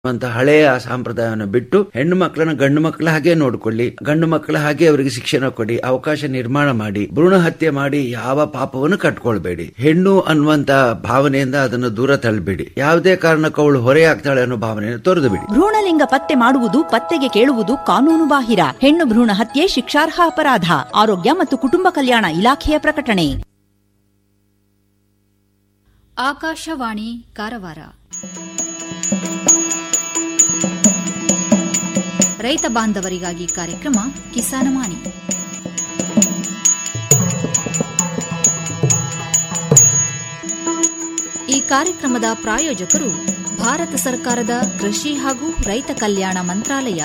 ಅಂತ ಹಳೆಯ ಸಂಪ್ರದಾಯವನ್ನು ಬಿಟ್ಟು ಹೆಣ್ಣು ಮಕ್ಕಳನ್ನ ಗಂಡು ಮಕ್ಕಳ ಹಾಗೆ ನೋಡ್ಕೊಳ್ಳಿ ಗಂಡು ಮಕ್ಕಳ ಹಾಗೆ ಅವರಿಗೆ ಶಿಕ್ಷಣ ಕೊಡಿ ಅವಕಾಶ ನಿರ್ಮಾಣ ಮಾಡಿ ಭ್ರೂಣ ಹತ್ಯೆ ಮಾಡಿ ಯಾವ ಪಾಪವನ್ನು ಕಟ್ಕೊಳ್ಬೇಡಿ ಹೆಣ್ಣು ಅನ್ನುವಂತ ಭಾವನೆಯಿಂದ ಅದನ್ನು ದೂರ ತಳ್ಳಬೇಡಿ ಯಾವುದೇ ಕಾರಣಕ್ಕೂ ಅವಳು ಹೊರೆಯಾಗ್ತಾಳೆ ಅನ್ನೋ ಭಾವನೆಯನ್ನು ತೊರೆದು ಬಿಡಿ ಭ್ರೂಣಲಿಂಗ ಪತ್ತೆ ಮಾಡುವುದು ಪತ್ತೆಗೆ ಕೇಳುವುದು ಕಾನೂನು ಬಾಹಿರ ಹೆಣ್ಣು ಭ್ರೂಣ ಹತ್ಯೆ ಶಿಕ್ಷಾರ್ಹ ಅಪರಾಧ ಆರೋಗ್ಯ ಮತ್ತು ಕುಟುಂಬ ಕಲ್ಯಾಣ ಇಲಾಖೆಯ ಪ್ರಕಟಣೆ ಆಕಾಶವಾಣಿ ಕಾರವಾರ ರೈತ ಬಾಂಧವರಿಗಾಗಿ ಕಾರ್ಯಕ್ರಮ ಕಿಸಾನವಾಣಿ ಈ ಕಾರ್ಯಕ್ರಮದ ಪ್ರಾಯೋಜಕರು ಭಾರತ ಸರ್ಕಾರದ ಕೃಷಿ ಹಾಗೂ ರೈತ ಕಲ್ಯಾಣ ಮಂತ್ರಾಲಯ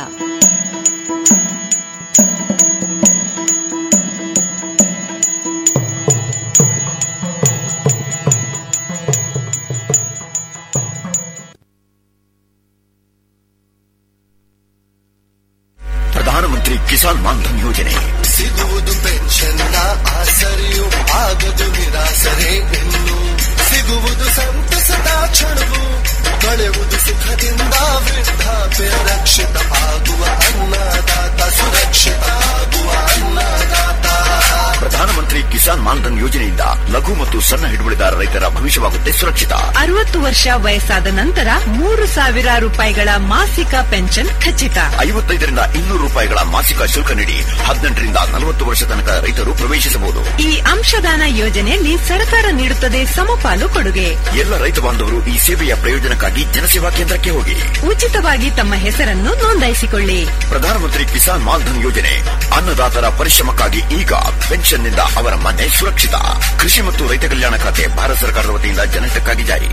ಪ್ರಧಾನಮಂತ್ರಿ ಕಿಸಾನ್ ಮಾನ್ಧನ್ ಯೋಜನೆ ಸಿಗುವುದು ಪೆನ್ಷನ್ನ ಆಸರೆಯು ಆಗದು ನಿರಾಸರೆ ಇನ್ನು ಸಿಗುವುದು ಸಂತಸದ ಕ್ಷಣವು ಕಳೆಯುವುದು ಸುಖದಿಂದ ವೃದ್ಧಾಪ್ಯ ರಕ್ಷಿತ ಆಗುವ ಅನ್ನದಾತ ಸುರಕ್ಷಿತ ಆಗುವ ಅನ್ನದಾತ ಪ್ರಧಾನಮಂತ್ರಿ ಕಿಸಾನ್ ಮಾನ್ಧನ್ ಯೋಜನೆಯಿಂದ ಲಘು ಮತ್ತು ಸಣ್ಣ ಹಿಡುವಳಿದಾರ ರೈತರ ಭವಿಷ್ಯವಾಗುತ್ತೆ ಸುರಕ್ಷಿತ ಅರವತ್ತು ವರ್ಷ ವಯಸ್ಸಾದ ನಂತರ ಮೂರು ಸಾವಿರ ರೂಪಾಯಿಗಳ ಮಾಸಿಕ ಪೆನ್ಷನ್ ಖಚಿತ ಐವತ್ತೈದರಿಂದ ಇನ್ನೂರು ರೂಪಾಯಿಗಳ ಮಾಸಿಕ ಶುಲ್ಕ ನೀಡಿ ಹದಿನೆಂಟರಿಂದ ನಲವತ್ತು ವರ್ಷ ತನಕ ರೈತರು ಪ್ರವೇಶಿಸಬಹುದು ಈ ಅಂಶದಾನ ಯೋಜನೆಯಲ್ಲಿ ಸರ್ಕಾರ ನೀಡುತ್ತದೆ ಸಮಪಾಲು ಕೊಡುಗೆ ಎಲ್ಲ ರೈತ ಬಾಂಧವರು ಈ ಸೇವೆಯ ಪ್ರಯೋಜನಕ್ಕಾಗಿ ಜನಸೇವಾ ಕೇಂದ್ರಕ್ಕೆ ಹೋಗಿ ಉಚಿತವಾಗಿ ತಮ್ಮ ಹೆಸರನ್ನು ನೋಂದಾಯಿಸಿಕೊಳ್ಳಿ ಪ್ರಧಾನಮಂತ್ರಿ ಕಿಸಾನ್ ಮಾನ್ಧನ್ ಯೋಜನೆ ಅನ್ನದಾತರ ಪರಿಶ್ರಮಕ್ಕಾಗಿ ಈಗ ಪೆನ್ಷನ್ನಿಂದ ಅವರ ಮನೆ ಸುರಕ್ಷಿತ ಕೃಷಿ ಮತ್ತು ರೈತ ಕಲ್ಯಾಣ ಖಾತೆ ಭಾರತ ಸರ್ಕಾರದ ವತಿಯಿಂದ ಜನಹಿತಕ್ಕಾಗಿ ಜಾರಿ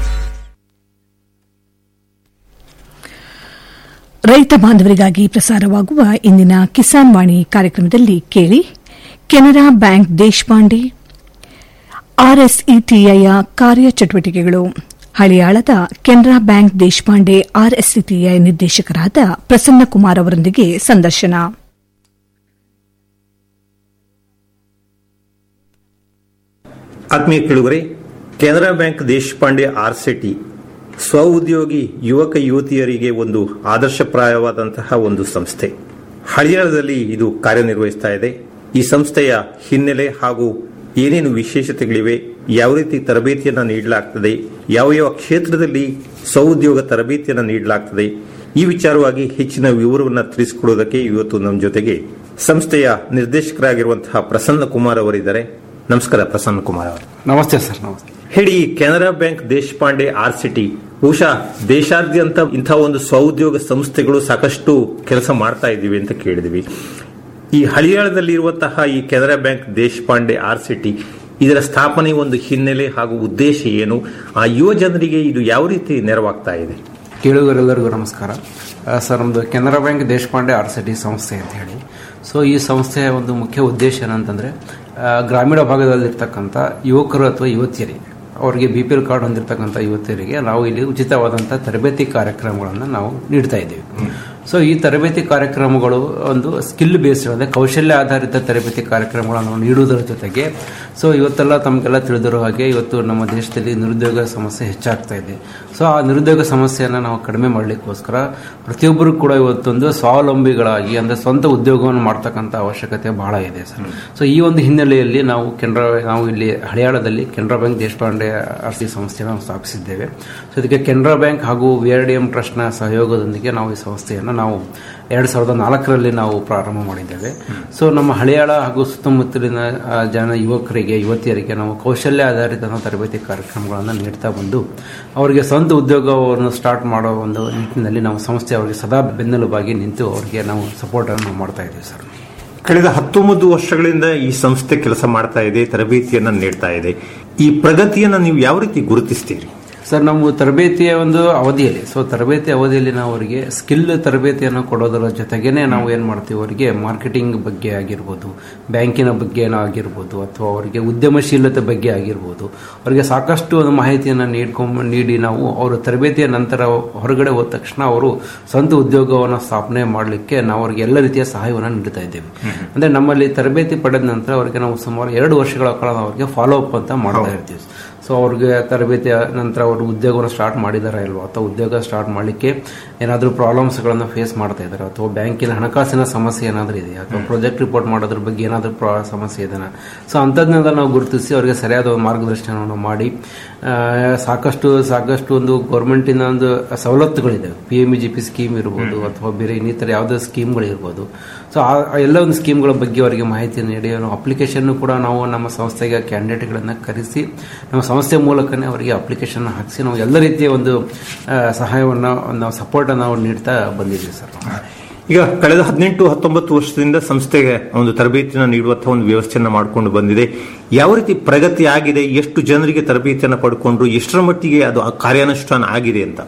ರೈತ ಬಾಂಧವರಿಗಾಗಿ ಪ್ರಸಾರವಾಗುವ ಇಂದಿನ ಕಿಸಾನ್ ವಾಣಿ ಕಾರ್ಯಕ್ರಮದಲ್ಲಿ ಕೇಳಿ ಕೆನರಾ ಬ್ಯಾಂಕ್ ದೇಶಪಾಂಡೆ ಆರ್ಎಸ್ಇಟಿಐಯ ಕಾರ್ಯಚಟುವಟಿಕೆಗಳು ಹಳಿಯಾಳದ ಕೆನರಾ ಬ್ಯಾಂಕ್ ದೇಶಪಾಂಡೆ ಆರ್ಎಸ್ಇಟಿಐ ನಿರ್ದೇಶಕರಾದ ಪ್ರಸನ್ನ ಕುಮಾರ್ ಅವರೊಂದಿಗೆ ಸಂದರ್ಶನ ಆತ್ಮೀಯ ಕೇಳುಗರೆ ಕೆನರಾ ಬ್ಯಾಂಕ್ ದೇಶಪಾಂಡೆ ಆರ್ಸಿಟಿ ಸ್ವ ಉದ್ಯೋಗಿ ಯುವಕ ಯುವತಿಯರಿಗೆ ಒಂದು ಆದರ್ಶಪ್ರಾಯವಾದಂತಹ ಒಂದು ಸಂಸ್ಥೆ ಹಳಿಯಾಳದಲ್ಲಿ ಇದು ಕಾರ್ಯನಿರ್ವಹಿಸ್ತಾ ಇದೆ ಈ ಸಂಸ್ಥೆಯ ಹಿನ್ನೆಲೆ ಹಾಗೂ ಏನೇನು ವಿಶೇಷತೆಗಳಿವೆ ಯಾವ ರೀತಿ ತರಬೇತಿಯನ್ನು ನೀಡಲಾಗ್ತದೆ ಯಾವ ಯಾವ ಕ್ಷೇತ್ರದಲ್ಲಿ ಸ್ವಉದ್ಯೋಗ ತರಬೇತಿಯನ್ನು ನೀಡಲಾಗ್ತದೆ ಈ ವಿಚಾರವಾಗಿ ಹೆಚ್ಚಿನ ವಿವರವನ್ನು ತಿಳಿಸಿಕೊಡೋದಕ್ಕೆ ಇವತ್ತು ನಮ್ಮ ಜೊತೆಗೆ ಸಂಸ್ಥೆಯ ನಿರ್ದೇಶಕರಾಗಿರುವಂತಹ ಪ್ರಸನ್ನ ಕುಮಾರ್ ಅವರಿದ್ದಾರೆ ನಮಸ್ಕಾರ ಪ್ರಸನ್ನ ಕುಮಾರ್ ಅವರು ನಮಸ್ತೆ ಸರ್ ನಮಸ್ತೆ ಹೇಳಿ Canara bank Deshpande R SETI ಬಹುಶಃ ದೇಶಾದ್ಯಂತ ಇಂತಹ ಒಂದು ಸ್ವಉದ್ಯೋಗ ಸಂಸ್ಥೆಗಳು ಸಾಕಷ್ಟು ಕೆಲಸ ಮಾಡ್ತಾ ಇದ್ದೀವಿ ಅಂತ ಕೇಳಿದ್ವಿ ಈ ಹಳಿಯಾಳದಲ್ಲಿ ಇರುವಂತಹ ಈ Canara bank Deshpande R SETI ಇದರ ಸ್ಥಾಪನೆ ಒಂದು ಹಿನ್ನೆಲೆ ಹಾಗೂ ಉದ್ದೇಶ ಏನು ಆ ಯುವ ಜನರಿಗೆ ಇದು ಯಾವ ರೀತಿ ನೆರವಾಗ್ತಾ ಇದೆ ಕೇಳುಗರೆಲ್ಲರಿಗೂ ನಮಸ್ಕಾರ ಆ, ಸರ್ ನಮ್ಮದು Canara bank Deshpande R SETI ಸಂಸ್ಥೆ ಅಂತ ಹೇಳಿ ಸೊ ಈ ಸಂಸ್ಥೆಯ ಒಂದು ಮುಖ್ಯ ಉದ್ದೇಶ ಏನಂತಂದ್ರೆ ಆ, ಗ್ರಾಮೀಣ ಭಾಗದಲ್ಲಿರ್ತಕ್ಕಂಥ ಯುವಕರು ಅಥವಾ ಯುವತಿಯರಿಗೆ ಅವರಿಗೆ ಬಿ ಪಿ ಎಲ್ ಕಾರ್ಡ್ ಹೊಂದಿರತಕ್ಕಂಥ ಯುವತಿಯರಿಗೆ ನಾವು ಇಲ್ಲಿ ಉಚಿತವಾದಂಥ ತರಬೇತಿ ಕಾರ್ಯಕ್ರಮಗಳನ್ನು ನಾವು ನೀಡ್ತಾ ಇದ್ದೀವಿ ಸೊ ಈ ತರಬೇತಿ ಕಾರ್ಯಕ್ರಮಗಳು ಒಂದು ಸ್ಕಿಲ್ ಬೇಸ್ಡ್ ಅಂದರೆ ಕೌಶಲ್ಯ ಆಧಾರಿತ ತರಬೇತಿ ಕಾರ್ಯಕ್ರಮಗಳನ್ನು ನೀಡುವುದರ ಜೊತೆಗೆ ಸೊ ಇವತ್ತೆಲ್ಲ ತಮಗೆಲ್ಲ ತಿಳಿದಿರೋ ಹಾಗೆ ಇವತ್ತು ನಮ್ಮ ದೇಶದಲ್ಲಿ ನಿರುದ್ಯೋಗ ಸಮಸ್ಯೆ ಹೆಚ್ಚಾಗ್ತಾ ಇದೆ ಸೊ ಆ ನಿರುದ್ಯೋಗ ಸಮಸ್ಯೆಯನ್ನು ನಾವು ಕಡಿಮೆ ಮಾಡಲಿಕ್ಕೋಸ್ಕರ ಪ್ರತಿಯೊಬ್ಬರು ಕೂಡ ಇವತ್ತೊಂದು ಸ್ವಾವಲಂಬಿಗಳಾಗಿ ಅಂದರೆ ಸ್ವಂತ ಉದ್ಯೋಗವನ್ನು ಮಾಡ್ತಕ್ಕಂಥ ಅವಶ್ಯಕತೆ ಬಹಳ ಇದೆ ಸರ್ ಸೊ ಈ ಒಂದು ಹಿನ್ನೆಲೆಯಲ್ಲಿ ನಾವು ಕೆನರಾ ನಾವು ಇಲ್ಲಿ ಹಳಿಯಾಳದಲ್ಲಿ Canara bank Deshpande R C ಸಂಸ್ಥೆಯನ್ನು ನಾವು ಸ್ಥಾಪಿಸಿದ್ದೇವೆ ಸೊ ಇದಕ್ಕೆ ಕೆನರಾ ಬ್ಯಾಂಕ್ ಹಾಗೂ ವಿ ಆರ್ ಡಿ ಎಂ ಟ್ರಸ್ಟ್ನ ಸಹಯೋಗದೊಂದಿಗೆ ನಾವು ಈ ಸಂಸ್ಥೆಯನ್ನು ನಾವು ಎರಡು ಸಾವಿರದ ನಾಲ್ಕರಲ್ಲಿ ನಾವು ಪ್ರಾರಂಭ ಮಾಡಿದ್ದೇವೆ ಸೊ ನಮ್ಮ ಹಳಿಯಾಳ ಹಾಗೂ ಸುತ್ತಮುತ್ತಲಿನ ಆ, ಜನ ಯುವಕರಿಗೆ ಯುವತಿಯರಿಗೆ ನಾವು ಕೌಶಲ್ಯ ಆಧಾರಿತ ತರಬೇತಿ ಕಾರ್ಯಕ್ರಮಗಳನ್ನು ನೀಡ್ತಾ ಬಂದು ಅವರಿಗೆ ಸ್ವಂತ ಉದ್ಯೋಗವನ್ನು ಸ್ಟಾರ್ಟ್ ಮಾಡೋ ಒಂದು ನಿಟ್ಟಿನಲ್ಲಿ ನಾವು ಸಂಸ್ಥೆ ಅವರಿಗೆ ಸದಾ ಬೆನ್ನೆಲುಬಾಗಿ ನಿಂತು ಅವರಿಗೆ ನಾವು ಸಪೋರ್ಟ್ ಅನ್ನು ನಾವು ಮಾಡ್ತಾ ಇದ್ದೀವಿ ಸರ್ ಕಳೆದ ಹತ್ತೊಂಬತ್ತು ವರ್ಷಗಳಿಂದ ಈ ಸಂಸ್ಥೆ ಕೆಲಸ ಮಾಡ್ತಾ ಇದೆ ತರಬೇತಿಯನ್ನ ನೀಡ್ತಾ ಇದೆ ಈ ಪ್ರಗತಿಯನ್ನ ನೀವು ಯಾವ ರೀತಿ ಗುರುತಿಸ್ತೀರಿ ಸರ್ ನಾವು ತರಬೇತಿಯ ಒಂದು ಅವಧಿಯಲ್ಲಿ ಸೊ ತರಬೇತಿ ಅವಧಿಯಲ್ಲಿ ನಾವು ಅವರಿಗೆ ಸ್ಕಿಲ್ ತರಬೇತಿಯನ್ನು ಕೊಡೋದರ ಜೊತೆಗೇನೆ ನಾವು ಏನು ಮಾಡ್ತೀವಿ ಅವರಿಗೆ ಮಾರ್ಕೆಟಿಂಗ್ ಬಗ್ಗೆ ಆಗಿರ್ಬೋದು ಬ್ಯಾಂಕಿನ ಬಗ್ಗೆ ಆಗಿರ್ಬೋದು ಅಥವಾ ಅವರಿಗೆ ಉದ್ಯಮಶೀಲತೆ ಬಗ್ಗೆ ಆಗಿರ್ಬೋದು ಅವರಿಗೆ ಸಾಕಷ್ಟು ಒಂದು ಮಾಹಿತಿಯನ್ನು ನೀಡ್ಕೊಂಡ್ ನೀಡಿ ನಾವು ಅವರು ತರಬೇತಿಯ ನಂತರ ಹೊರಗಡೆ ಹೋದ ತಕ್ಷಣ ಅವರು ಸ್ವಂತ ಉದ್ಯೋಗವನ್ನು ಸ್ಥಾಪನೆ ಮಾಡಲಿಕ್ಕೆ ನಾವು ಅವರಿಗೆ ಎಲ್ಲ ರೀತಿಯ ಸಹಾಯವನ್ನು ನೀಡ್ತಾ ಇದ್ದೇವೆ ಅಂದ್ರೆ ನಮ್ಮಲ್ಲಿ ತರಬೇತಿ ಪಡೆದ ನಂತರ ಅವರಿಗೆ ನಾವು ಸುಮಾರು ಎರಡು ವರ್ಷಗಳ ಕಾಲ ನಾವು ಅವರಿಗೆ ಫಾಲೋ ಅಪ್ ಅಂತ ಮಾಡ್ತಾ ಇರ್ತೀವಿ ಸೊ ಅವ್ರಿಗೆ ತರಬೇತಿ ನಂತರ ಅವರು ಉದ್ಯೋಗವನ್ನು ಸ್ಟಾರ್ಟ್ ಮಾಡಿದಾರ ಇಲ್ವಾ ಅಥವಾ ಉದ್ಯೋಗ ಸ್ಟಾರ್ಟ್ ಮಾಡಲಿಕ್ಕೆ ಏನಾದರೂ ಪ್ರಾಬ್ಲಮ್ಸ್ಗಳನ್ನು ಫೇಸ್ ಮಾಡ್ತಾ ಇದ್ದಾರೆ ಅಥವಾ ಬ್ಯಾಂಕಿನ ಹಣಕಾಸಿನ ಸಮಸ್ಯೆ ಏನಾದರೂ ಇದೆಯಾ ಅಥವಾ ಪ್ರಾಜೆಕ್ಟ್ ರಿಪೋರ್ಟ್ ಮಾಡೋದ್ರ ಬಗ್ಗೆ ಏನಾದರೂ ಪ್ರಾ ಸಮಸ್ಯೆ ಇದೆಯಾ ಸೊ ಅಂಥದ್ದನ್ನೆಲ್ಲ ನಾವು ಗುರುತಿಸಿ ಅವರಿಗೆ ಸರಿಯಾದ ಒಂದು ಮಾರ್ಗದರ್ಶನವನ್ನು ಮಾಡಿ ಆ, ಸಾಕಷ್ಟು ಸಾಕಷ್ಟು ಒಂದು ಗೌರ್ಮೆಂಟಿನ ಒಂದು ಸವಲತ್ತುಗಳಿದೆ P M G P scheme ಇರ್ಬೋದು ಅಥವಾ ಬೇರೆ ಇನ್ನಿತರ ಯಾವುದೇ ಸ್ಕೀಮ್ಗಳಿರ್ಬೋದು ಸೊ ಆ ಆ ಎಲ್ಲ ಒಂದು ಸ್ಕೀಮ್ಗಳ ಬಗ್ಗೆ ಅವರಿಗೆ ಮಾಹಿತಿ ನೀಡಿ ಅಪ್ಲಿಕೇಶನ್ ಕೂಡ ನಾವು ನಮ್ಮ ಸಂಸ್ಥೆಗೆ ಕ್ಯಾಂಡಿಡೇಟ್ಗಳನ್ನು ಕರೆಸಿ ನಮ್ಮ ಸಂಸ್ಥೆ ಮೂಲಕನೇ ಅವರಿಗೆ ಅಪ್ಲಿಕೇಶನ್ ಹಾಕಿಸಿ ನಾವು ಎಲ್ಲ ರೀತಿಯ ಒಂದು ಆ, ಸಹಾಯವನ್ನು ನಾವು ಸಪೋರ್ಟ್ ನಾವು ನೀಡ್ತಾ ಬಂದಿದ್ದೀವಿ ಸರ್ ಈಗ ಕಳೆದ ಹದಿನೆಂಟು ಹತ್ತೊಂಬತ್ತು ವರ್ಷದಿಂದ ಸಂಸ್ಥೆಗೆ ಒಂದು ತರಬೇತಿಯನ್ನು ನೀಡುವಂತಹ ಒಂದು ವ್ಯವಸ್ಥೆಯನ್ನು ಮಾಡಿಕೊಂಡು ಬಂದಿದೆ ಯಾವ ರೀತಿ ಪ್ರಗತಿ ಆಗಿದೆ ಎಷ್ಟು ಜನರಿಗೆ ತರಬೇತಿಯನ್ನು ಪಡ್ಕೊಂಡ್ರು ಎಷ್ಟರ ಮಟ್ಟಿಗೆ ಅದು ಆ ಕಾರ್ಯಾನುಷ್ಠಾನ ಆಗಿದೆ ಅಂತ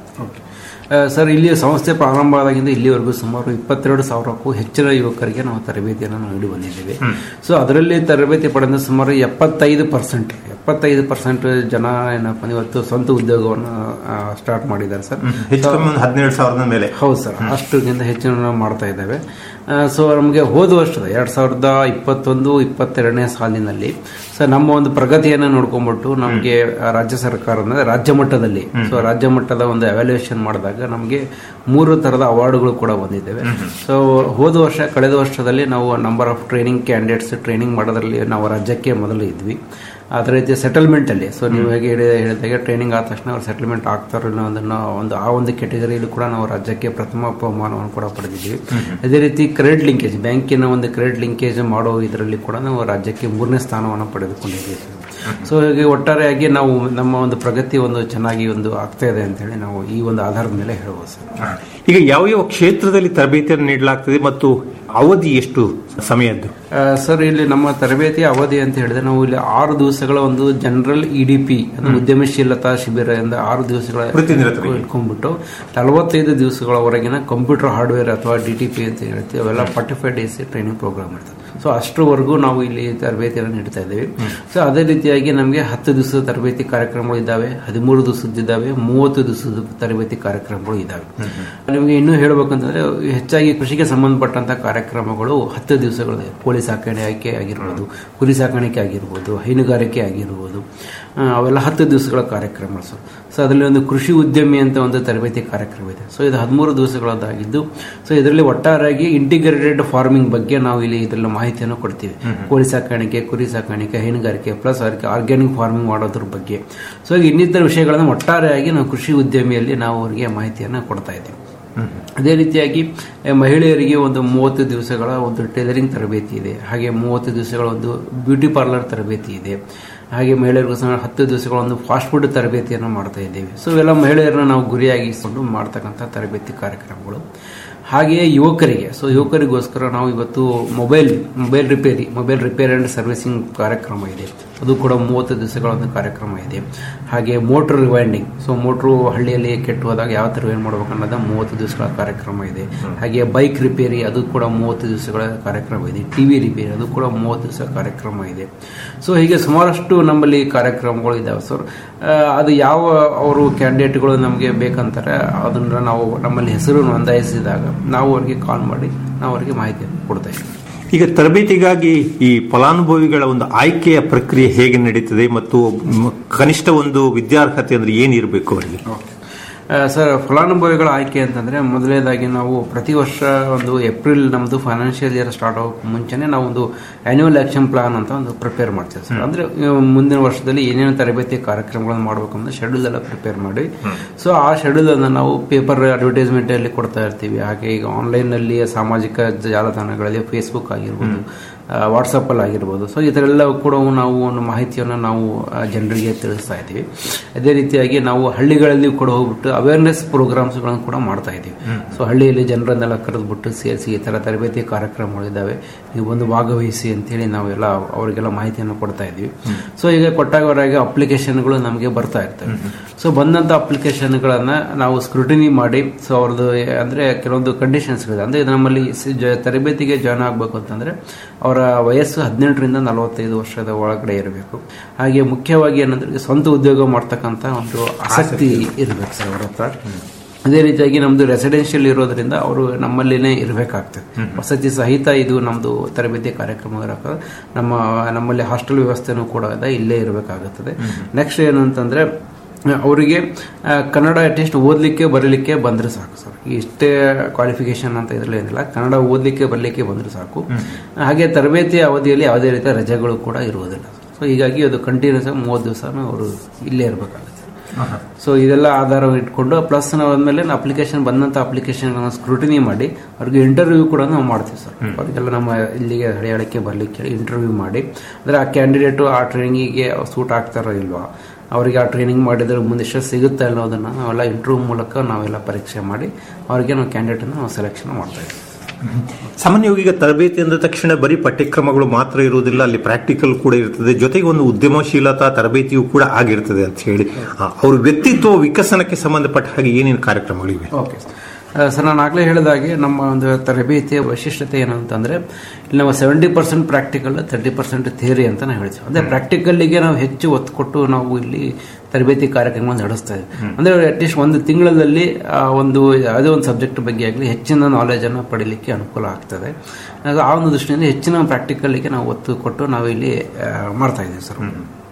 ಆ, ಸರ್ ಇಲ್ಲಿ ಸಂಸ್ಥೆ ಪ್ರಾರಂಭ ಆದಾಗಿಂದ ಇಲ್ಲಿವರೆಗೂ ಸುಮಾರು ಇಪ್ಪತ್ತೆರಡು ಸಾವಿರಕ್ಕೂ ಹೆಚ್ಚಿನ ಯುವಕರಿಗೆ ನಾವು ತರಬೇತಿಯನ್ನು ನೀಡಿ ಬಂದಿದ್ದೇವೆ ಸೊ ಅದರಲ್ಲಿ ತರಬೇತಿ ಪಡೆದ ಸುಮಾರು ಎಪ್ಪತ್ತೈದು ಪರ್ಸೆಂಟ್ ಎಪ್ಪತ್ತೈದು ಪರ್ಸೆಂಟ್ ಜನ ಏನಪ್ಪ ಅಂದ್ರೆ ಇವತ್ತು ಸ್ವಂತ ಉದ್ಯೋಗವನ್ನು ಸ್ಟಾರ್ಟ್ ಮಾಡಿದ್ದಾರೆ ಸರ್ ಹೆಚ್ಚು ಕಮ್ಮಿ ಒಂದು ಹದಿನೇಳು ಸಾವಿರದ ಮೇಲೆ ಹೌದು ಸರ್ ಅಷ್ಟಕ್ಕಿಂತ ಹೆಚ್ಚಿನ ನಾವು ಮಾಡ್ತಾ ಇದ್ದೇವೆ ಸೊ ನಮಗೆ ಹೋದ ವರ್ಷದ ಎರಡ್ ಸಾವಿರದ ಇಪ್ಪತ್ತೊಂದು ಇಪ್ಪತ್ತೆರಡನೇ ಸಾಲಿನಲ್ಲಿ ಸೊ ನಮ್ಮ ಒಂದು ಪ್ರಗತಿಯನ್ನು ನೋಡ್ಕೊಂಡ್ಬಿಟ್ಟು ನಮಗೆ ರಾಜ್ಯ ಸರ್ಕಾರದ ರಾಜ್ಯ ಮಟ್ಟದಲ್ಲಿ ಸೊ ರಾಜ್ಯ ಮಟ್ಟದ ಒಂದು ಅವ್ಯಾಲ್ಯೂಯೇಷನ್ ಮಾಡಿದಾಗ ನಮಗೆ ಮೂರು ತರದ ಅವಾರ್ಡ್ಗಳು ಕೂಡ ಬಂದಿದ್ದೇವೆ ಸೊ ಹೋದ ವರ್ಷ ಕಳೆದ ವರ್ಷದಲ್ಲಿ ನಾವು number of training candidates training ಮಾಡೋದ್ರಲ್ಲಿ ನಾವು ರಾಜ್ಯಕ್ಕೆ ಮೊದಲು ಇದ್ವಿ ಅದೇ ರೀತಿ ಸೆಟಲ್ಮೆಂಟ್ ಅಲ್ಲಿ ಸೊ ನೀವು ಹೇಗೆ ಹೇಳಿ- ಹೇಳಿದಾಗೆ ಟ್ರೈನಿಂಗ್ ಆದ ತಕ್ಷಣ ಅವ್ರು ಸೆಟಲ್ಮೆಂಟ್ ಆಗ್ತಾರೋ ಅನ್ನೋ ಅದನ್ನ ಒಂದು ಆ ಒಂದು ಕೆಟಗರಿಯಲ್ಲಿ ಕೂಡ ನಾವು ರಾಜ್ಯಕ್ಕೆ ಪ್ರಥಮ ಬಹುಮಾನವನ್ನು ಕೂಡ ಪಡೆದಿದ್ದೀವಿ ಅದೇ ರೀತಿ ಕ್ರೆಡಿಟ್ ಲಿಂಕೇಜ್ ಬ್ಯಾಂಕಿನ ಒಂದು ಕ್ರೆಡಿಟ್ ಲಿಂಕೇಜ್ ಮಾಡೋ ಇದರಲ್ಲಿ ಕೂಡ ನಾವು ರಾಜ್ಯಕ್ಕೆ ಮೂರನೇ ಸ್ಥಾನವನ್ನು ಪಡೆದುಕೊಂಡಿದ್ದೀವಿ ಸೊ ಹೀಗೆ ಒಟ್ಟಾರೆಯಾಗಿ ನಾವು ನಮ್ಮ ಒಂದು ಪ್ರಗತಿ ಒಂದು ಚೆನ್ನಾಗಿ ಒಂದು ಆಗ್ತಾ ಇದೆ ಅಂತ ಹೇಳಿ ನಾವು ಈ ಒಂದು ಆಧಾರದ ಮೇಲೆ ಹೇಳ್ಬೋದು ಸರ್ ಈಗ ಯಾವ ಯಾವ ಕ್ಷೇತ್ರದಲ್ಲಿ ತರಬೇತಿಯನ್ನು ನೀಡಲಾಗ್ತದೆ ಮತ್ತು ಅವಧಿ ಎಷ್ಟು ಸಮಯದ್ದು ಆ, ಸರ್ ಇಲ್ಲಿ ನಮ್ಮ ತರಬೇತಿ ಅವಧಿ ಅಂತ ಹೇಳಿದ್ರೆ ನಾವು ಇಲ್ಲಿ ಆರು ದಿವಸಗಳ ಒಂದು ಜನರಲ್ ಇಡಿಪಿ ಅಂದ್ರೆ ಉದ್ಯಮಶೀಲತಾ ಶಿಬಿರದಿಂದ ಆರು ದಿವಸಗಳ ವೃತ್ತಿನಿರತರಿಗೆ. ಇಟ್ಕೊಂಡ್ಬಿಟ್ಟು ನಲವತ್ತೈದು ದಿವಸಗಳವರೆಗಿನ ಕಂಪ್ಯೂಟರ್ ಹಾರ್ಡ್ವೇರ್ ಅಥವಾ ಡಿ ಟಿ ಪಿ ಅಂತ ಹೇಳ್ತೀವಿ ಅವೆಲ್ಲ forty five days training programme ಇರ್ತದೆ ಸೊ ಅಷ್ಟರವರೆಗೂ ನಾವು ಇಲ್ಲಿ ತರಬೇತಿಯನ್ನು ನೀಡ್ತಾ ಇದ್ದೇವೆ ಸೊ ಅದೇ ರೀತಿಯಾಗಿ ನಮಗೆ ಹತ್ತು ದಿವಸದ ತರಬೇತಿ ಕಾರ್ಯಕ್ರಮಗಳು ಇದ್ದಾವೆ ಹದಿಮೂರು ದಿವಸದಿದ್ದಾವೆ ಮೂವತ್ತು ದಿವಸದ ತರಬೇತಿ ಕಾರ್ಯಕ್ರಮಗಳು ಇದ್ದಾವೆ ನಿಮಗೆ ಇನ್ನೂ ಹೇಳ್ಬೇಕಂತಂದ್ರೆ ಹೆಚ್ಚಾಗಿ ಕೃಷಿಗೆ ಸಂಬಂಧಪಟ್ಟಂತ ಕಾರ್ಯಕ್ರಮಗಳು ಹತ್ತು ದಿವಸಗಳು ಕೋಳಿ ಸಾಕಾಣಿಕೆ ಆಗಿರ್ಬೋದು ಕುರಿ ಸಾಕಾಣಿಕೆ ಆಗಿರ್ಬೋದು ಹೈನುಗಾರಿಕೆ ಆಗಿರ್ಬೋದು ಆ, ಅವೆಲ್ಲ ಹತ್ತು ದಿವಸಗಳ ಕಾರ್ಯಕ್ರಮ ಸರ್ ಸೊ ಅದರಲ್ಲಿ ಒಂದು ಕೃಷಿ ಉದ್ಯಮಿ ಅಂತ ಒಂದು ತರಬೇತಿ ಕಾರ್ಯಕ್ರಮ ಇದೆ ಸೊ ಇದು ಹದಿಮೂರು ದಿವಸಗಳದ್ದಾಗಿದ್ದು ಸೊ ಇದರಲ್ಲಿ ಒಟ್ಟಾರೆಯಾಗಿ ಇಂಟಿಗ್ರೇಟೆಡ್ ಫಾರ್ಮಿಂಗ್ ಬಗ್ಗೆ ನಾವು ಇಲ್ಲಿ ಇದರಲ್ಲಿ ಮಾಹಿತಿಯನ್ನು ಕೊಡ್ತೀವಿ ಕೋಳಿ ಸಾಕಾಣಿಕೆ ಕುರಿ ಸಾಕಾಣಿಕೆ ಹೈನುಗಾರಿಕೆ ಪ್ಲಸ್ ಅದಕ್ಕೆ ಆರ್ಗ್ಯಾನಿಕ್ ಫಾರ್ಮಿಂಗ್ ಮಾಡೋದ್ರ ಬಗ್ಗೆ ಸೊ ಇನ್ನಿತರ ವಿಷಯಗಳನ್ನು ಒಟ್ಟಾರೆಯಾಗಿ ನಾವು ಕೃಷಿ ಉದ್ಯಮಿಯಲ್ಲಿ ನಾವು ಅವರಿಗೆ ಮಾಹಿತಿಯನ್ನು ಕೊಡ್ತಾ ಇದ್ದೀವಿ ಅದೇ ರೀತಿಯಾಗಿ ಎ, ಮಹಿಳೆಯರಿಗೆ ಒಂದು ಮೂವತ್ತು ದಿವಸಗಳ ಒಂದು ಟೈಲರಿಂಗ್ ತರಬೇತಿ ಇದೆ ಹಾಗೆ ಮೂವತ್ತು ದಿವಸಗಳ ಒಂದು ಬ್ಯೂಟಿ ಪಾರ್ಲರ್ ತರಬೇತಿ ಇದೆ ಹಾಗೆ ಮಹಿಳೆಯರಿಗೂ ಸಹ ಹತ್ತು ದಿವಸಗಳ ಒಂದು ಫಾಸ್ಟ್ ಫುಡ್ ತರಬೇತಿಯನ್ನು ಮಾಡ್ತಾ ಇದ್ದೇವೆ ಸೊ ಇವೆಲ್ಲ ಮಹಿಳೆಯರನ್ನ ನಾವು ಗುರಿಯಾಗಿಸಿಕೊಂಡು ಮಾಡ್ತಕ್ಕಂಥ ತರಬೇತಿ ಕಾರ್ಯಕ್ರಮಗಳು ಹಾಗೆಯೇ ಯುವಕರಿಗೆ ಸೊ ಯುವಕರಿಗೋಸ್ಕರ ನಾವು ಇವತ್ತು mobile mobile repair mobile repair and servicing ಕಾರ್ಯಕ್ರಮ ಇದೆ ಅದು ಕೂಡ ಮೂವತ್ತು ದಿವಸಗಳ ಒಂದು ಕಾರ್ಯಕ್ರಮ ಇದೆ ಹಾಗೆ ಮೋಟ್ರ್ ರಿವೈಂಡಿಂಗ್ ಸೊ ಮೋಟ್ರು ಹಳ್ಳಿಯಲ್ಲಿ ಕೆಟ್ಟು ಹೋದಾಗ ಯಾವ ಥರ ರಿವೈಂಡ್ ಮಾಡ್ಬೇಕು ಅನ್ನೋದು ಮೂವತ್ತು ದಿವಸಗಳ ಕಾರ್ಯಕ್ರಮ ಇದೆ ಹಾಗೆ ಬೈಕ್ ರಿಪೇರಿ ಅದು ಕೂಡ ಮೂವತ್ತು ದಿವಸಗಳ ಕಾರ್ಯಕ್ರಮ ಇದೆ ಟಿವಿ ರಿಪೇರಿ ಅದು ಕೂಡ ಮೂವತ್ತು ದಿವಸ ಕಾರ್ಯಕ್ರಮ ಇದೆ ಸೊ ಹೀಗೆ ಸುಮಾರಷ್ಟು ನಮ್ಮಲ್ಲಿ ಕಾರ್ಯಕ್ರಮಗಳು ಇದಾವೆ ಸರ್ ಅದು ಯಾವ ಅವರು ಕ್ಯಾಂಡಿಡೇಟ್ಗಳು ನಮಗೆ ಬೇಕಂತಾರೆ ಅದನ್ನ ನಾವು ನಮ್ಮಲ್ಲಿ ಹೆಸರು ನೋಂದಾಯಿಸಿದಾಗ ನಾವು ಅವರಿಗೆ ಕಾಲ್ ಮಾಡಿ ನಾವು ಅವರಿಗೆ ಮಾಹಿತಿಯನ್ನು ಕೊಡ್ತಾ ಇದ್ದೀವಿ ಈಗ ತರಬೇತಿಗಾಗಿ ಈ ಫಲಾನುಭವಿಗಳ ಒಂದು ಆಯ್ಕೆಯ ಪ್ರಕ್ರಿಯೆ ಹೇಗೆ ನಡೀತದೆ ಮತ್ತು ಮ್, ಕನಿಷ್ಠ ಒಂದು ವಿದ್ಯಾರ್ಹತೆ ಅಂದ್ರೆ ಏನಿರಬೇಕು ಅವರಿಗೆ ಆ, ಸರ್ ಫಲಾನುಭವಿಗಳ ಆಯ್ಕೆ ಅಂತಂದ್ರೆ ಮೊದಲನೇದಾಗಿ ನಾವು ಪ್ರತಿ ವರ್ಷ ಒಂದು ಏಪ್ರಿಲ್ ನಮ್ದು ಫೈನಾನ್ಷಿಯಲ್ ಇಯರ್ ಸ್ಟಾರ್ಟ್ ಆಗೋಕೆ ಮುಂಚೆನೆ ನಾವು ಒಂದು ಆನ್ಯುವಲ್ ಆಕ್ಷನ್ ಪ್ಲಾನ್ ಅಂತ ಒಂದು ಪ್ರಿಪೇರ್ ಮಾಡ್ತೀವಿ ಸರ್ ಅಂದ್ರೆ ಆ, ಮುಂದಿನ ವರ್ಷದಲ್ಲಿ ಏನೇನು ತರಬೇತಿ ಕಾರ್ಯಕ್ರಮಗಳನ್ನು ಮಾಡಬೇಕು ಅಂತ ಶೆಡ್ಯೂಲ್ ಎಲ್ಲ ಪ್ರಿಪೇರ್ ಮಾಡಿ ಸೊ ಆ ಶೆಡ್ಯೂಲ್ ಅನ್ನು ನಾವು ಪೇಪರ್ ಅಡ್ವರ್ಟೈಸ್ಮೆಂಟ್ ಅಲ್ಲಿ ಕೊಡ್ತಾ ಇರ್ತೀವಿ ಹಾಗೆ ಈಗ ಆನ್ಲೈನ್ ನಲ್ಲಿ ಸಾಮಾಜಿಕ ಜಾಲತಾಣಗಳಲ್ಲಿ ಫೇಸ್ಬುಕ್ ಆಗಿರ್ಬೋದು ವಾಟ್ಸಪ್ ಅಲ್ಲಿ ಆಗಿರ್ಬೋದು ಸೊ ಇದರೆಲ್ಲ ಕೂಡ ನಾವು ಒಂದು ಮಾಹಿತಿಯನ್ನು ನಾವು ಆ, ಜನರಿಗೆ ತಿಳಿಸ್ತಾ ಇದ್ದೀವಿ ಅದೇ ರೀತಿಯಾಗಿ ನಾವು ಹಳ್ಳಿಗಳಲ್ಲಿ ಕೂಡ ಹೋಗ್ಬಿಟ್ಟು ಅವೇರ್ನೆಸ್ ಪ್ರೋಗ್ರಾಮ್ಸ್ಗಳನ್ನು ಕೂಡ ಮಾಡ್ತಾ ಇದ್ದೀವಿ ಸೊ ಹಳ್ಳಿಯಲ್ಲಿ ಜನರನ್ನೆಲ್ಲ ಕರೆದ್ಬಿಟ್ಟು ಸೇರಿಸಿ ಈ ಥರ ತರಬೇತಿ ಕಾರ್ಯಕ್ರಮಗಳಿದ್ದಾವೆ ನೀವು ಒಂದು ಭಾಗವಹಿಸಿ ಅಂತೇಳಿ ನಾವೆಲ್ಲ ಅವರಿಗೆಲ್ಲ ಮಾಹಿತಿಯನ್ನು ಕೊಡ್ತಾ ಇದ್ದೀವಿ ಸೊ ಈಗ ಕೊಟ್ಟಾಗವರೆಗೆ ಅಪ್ಲಿಕೇಶನ್ಗಳು ನಮಗೆ ಬರ್ತಾ ಇರ್ತವೆ ಸೊ ಬಂದಂಥ ಅಪ್ಲಿಕೇಶನ್ಗಳನ್ನ ನಾವು ಸ್ಕ್ರೂಟಿನಿ ಮಾಡಿ ಸೊ ಅವ್ರದ್ದು ಅಂದ್ರೆ ಕೆಲವೊಂದು ಕಂಡೀಷನ್ಸ್ಗಳಿದೆ ಅಂದ್ರೆ ಇದು ನಮ್ಮಲ್ಲಿ ಸಿ- ಜ- ತರಬೇತಿಗೆ ಜಾಯ್ನ್ ಆಗಬೇಕು ಅಂತಂದ್ರೆ ಅವರ ವಯಸ್ಸು ಹದಿನೆಂಟರಿಂದ ನಲವತ್ತೈದು ವರ್ಷದ ಒಳಗಡೆ ಇರಬೇಕು ಹಾಗೆ ಮುಖ್ಯವಾಗಿ ಏನಂದ್ರೆ ಸ್ವಂತ ಉದ್ಯೋಗ ಮಾಡ್ತಕ್ಕಂಥ ಒಂದು ಆಸಕ್ತಿ ಇರಬೇಕು ಸರ್ ಅವರ ಹತ್ರ ಅದೇ ರೀತಿಯಾಗಿ ನಮ್ದು ರೆಸಿಡೆನ್ಷಿಯಲ್ ಇರೋದ್ರಿಂದ ಅವರು ನಮ್ಮಲ್ಲಿನೇ ಇರಬೇಕಾಗ್ತದೆ ವಸತಿ ಸಹಿತ ಇದು ನಮ್ದು ತರಬೇತಿ ಕಾರ್ಯಕ್ರಮ ಇರಕ್ಕೆ ನಮ್ಮ ನಮ್ಮಲ್ಲಿ ಹಾಸ್ಟೆಲ್ ವ್ಯವಸ್ಥೆನೂ ಕೂಡ ಇದೆ ಇಲ್ಲೇ ಇರಬೇಕಾಗುತ್ತದೆ ನೆಕ್ಸ್ಟ್ ಏನಂತಂದ್ರೆ ಅವರಿಗೆ ಆ, ಕನ್ನಡ ಅಟ್ಲೀಸ್ಟ್ ಓದಲಿಕ್ಕೆ ಬರಲಿಕ್ಕೆ ಬಂದರೆ ಸಾಕು ಸರ್ ಇಷ್ಟೇ ಕ್ವಾಲಿಫಿಕೇಶನ್ ಅಂತ ಇದ್ರಲ್ಲಿ ಏನಿಲ್ಲ ಕನ್ನಡ ಓದಲಿಕ್ಕೆ ಬರಲಿಕ್ಕೆ ಬಂದರೆ ಸಾಕು ಹಾಗೆ ತರಬೇತಿ ಅವಧಿಯಲ್ಲಿ ಯಾವುದೇ ರೀತಿಯ ರಜೆಗಳು ಕೂಡ ಇರುವುದಿಲ್ಲ ಸೊ ಹೀಗಾಗಿ ಅದು ಕಂಟಿನ್ಯೂಸ್ ಆಗಿ ಮೂವತ್ತು ದಿವಸನೂ ಅವರು ಇಲ್ಲೇ ಇರಬೇಕಾಗುತ್ತೆ ಸೊ ಇದೆಲ್ಲ ಆಧಾರ ಇಟ್ಕೊಂಡು ಪ್ಲಸ್ ನಾವು ಆದ್ಮೇಲೆ ಅಪ್ಲಿಕೇಶನ್ ಬಂದಂತ ಅಪ್ಲಿಕೇಶನ್ ಸ್ಕ್ರೂಟಿನಿ ಮಾಡಿ ಅವ್ರಿಗೆ ಇಂಟರ್ವ್ಯೂ ಕೂಡ ನಾವು ಮಾಡ್ತೀವಿ ಸರ್ ಅವರಿಗೆಲ್ಲ ನಮ್ಮ ಇಲ್ಲಿಗೆ ಹಳೆಯಾಳಕ್ಕೆ ಬರ್ಲಿಕ್ಕೆ ಇಂಟರ್ವ್ಯೂ ಮಾಡಿ ಅಂದ್ರೆ ಆ ಕ್ಯಾಂಡಿಡೇಟು ಆ ಟ್ರೈನಿಂಗಿಗೆ ಸೂಟ್ ಆಗ್ತಾರೋ ಇಲ್ವಾ ಅವರಿಗೆ ಆ ಟ್ರೈನಿಂಗ್ ಮಾಡಿದ್ರೆ ಮುಂದೆ ಎಷ್ಟು ಸಿಗುತ್ತೆ ಅನ್ನೋದನ್ನ ನಾವೆಲ್ಲ ಇಂಟರ್ವ್ಯೂ ಮೂಲಕ ನಾವೆಲ್ಲ ಪರೀಕ್ಷೆ ಮಾಡಿ ಅವರಿಗೆ ನಾವು ಕ್ಯಾಂಡಿಡೇಟನ್ನು ನಾವು ಸೆಲೆಕ್ಷನ್ ಮಾಡ್ತಾ ಇದ್ದೀವಿ ಸಾಮಾನ್ಯವಾಗಿ ಈಗ ತರಬೇತಿ ಅಂದ ತಕ್ಷಣ ಬರೀ ಪಠ್ಯಕ್ರಮಗಳು ಮಾತ್ರ ಇರುವುದಿಲ್ಲ ಅಲ್ಲಿ ಪ್ರಾಕ್ಟಿಕಲ್ ಕೂಡ ಇರ್ತದೆ ಜೊತೆಗೆ ಒಂದು ಉದ್ಯಮಶೀಲತಾ ತರಬೇತಿಯೂ ಕೂಡ ಆಗಿರ್ತದೆ ಅಂತ ಹೇಳಿ ಆ, ಅವ್ರ ವ್ಯಕ್ತಿತ್ವ ವಿಕಸನಕ್ಕೆ ಸಂಬಂಧಪಟ್ಟ ಹಾಗೆ ಏನೇನು ಕಾರ್ಯಕ್ರಮಗಳಿವೆ ಓಕೆ ಸರ್ ನಾನು ಆಗಲೇ ಹೇಳಿದಾಗೆ ನಮ್ಮ ಒಂದು ತರಬೇತಿಯ ವೈಶಿಷ್ಟ್ಯತೆ ಏನಂತಂದ್ರೆ ಇಲ್ಲಿ ನಾವು seventy percent practical thirty percent theory ಅಂತ ನಾವು ಹೇಳ್ತೀವಿ ಅಂದ್ರೆ ಪ್ರಾಕ್ಟಿಕಲ್ಗೆ ನಾವು ಹೆಚ್ಚು ಒತ್ತು ಕೊಟ್ಟು ನಾವು ಇಲ್ಲಿ ತರಬೇತಿ ಕಾರ್ಯಕ್ರಮ ನಡೆಸ್ತಾ ಇದ್ದೀವಿ ಅಂದ್ರೆ ಅಟ್ಲೀಸ್ಟ್ ಒಂದು ತಿಂಗಳಲ್ಲಿ ಆ ಒಂದು ಯಾವುದೇ ಒಂದು ಸಬ್ಜೆಕ್ಟ್ ಬಗ್ಗೆ ಆಗಲಿ ಹೆಚ್ಚಿನ ನಾಲೆಜ್ ಅನ್ನು ಪಡೀಲಿಕ್ಕೆ ಅನುಕೂಲ ಆಗ್ತದೆ ಅದು ಆ ಒಂದು ದೃಷ್ಟಿಯಿಂದ ಹೆಚ್ಚಿನ ಪ್ರಾಕ್ಟಿಕಲ್ಗೆ ನಾವು ಒತ್ತು ಕೊಟ್ಟು ನಾವು ಇಲ್ಲಿ ಆ, ಮಾಡ್ತಾ ಇದ್ದೀವಿ ಸರ್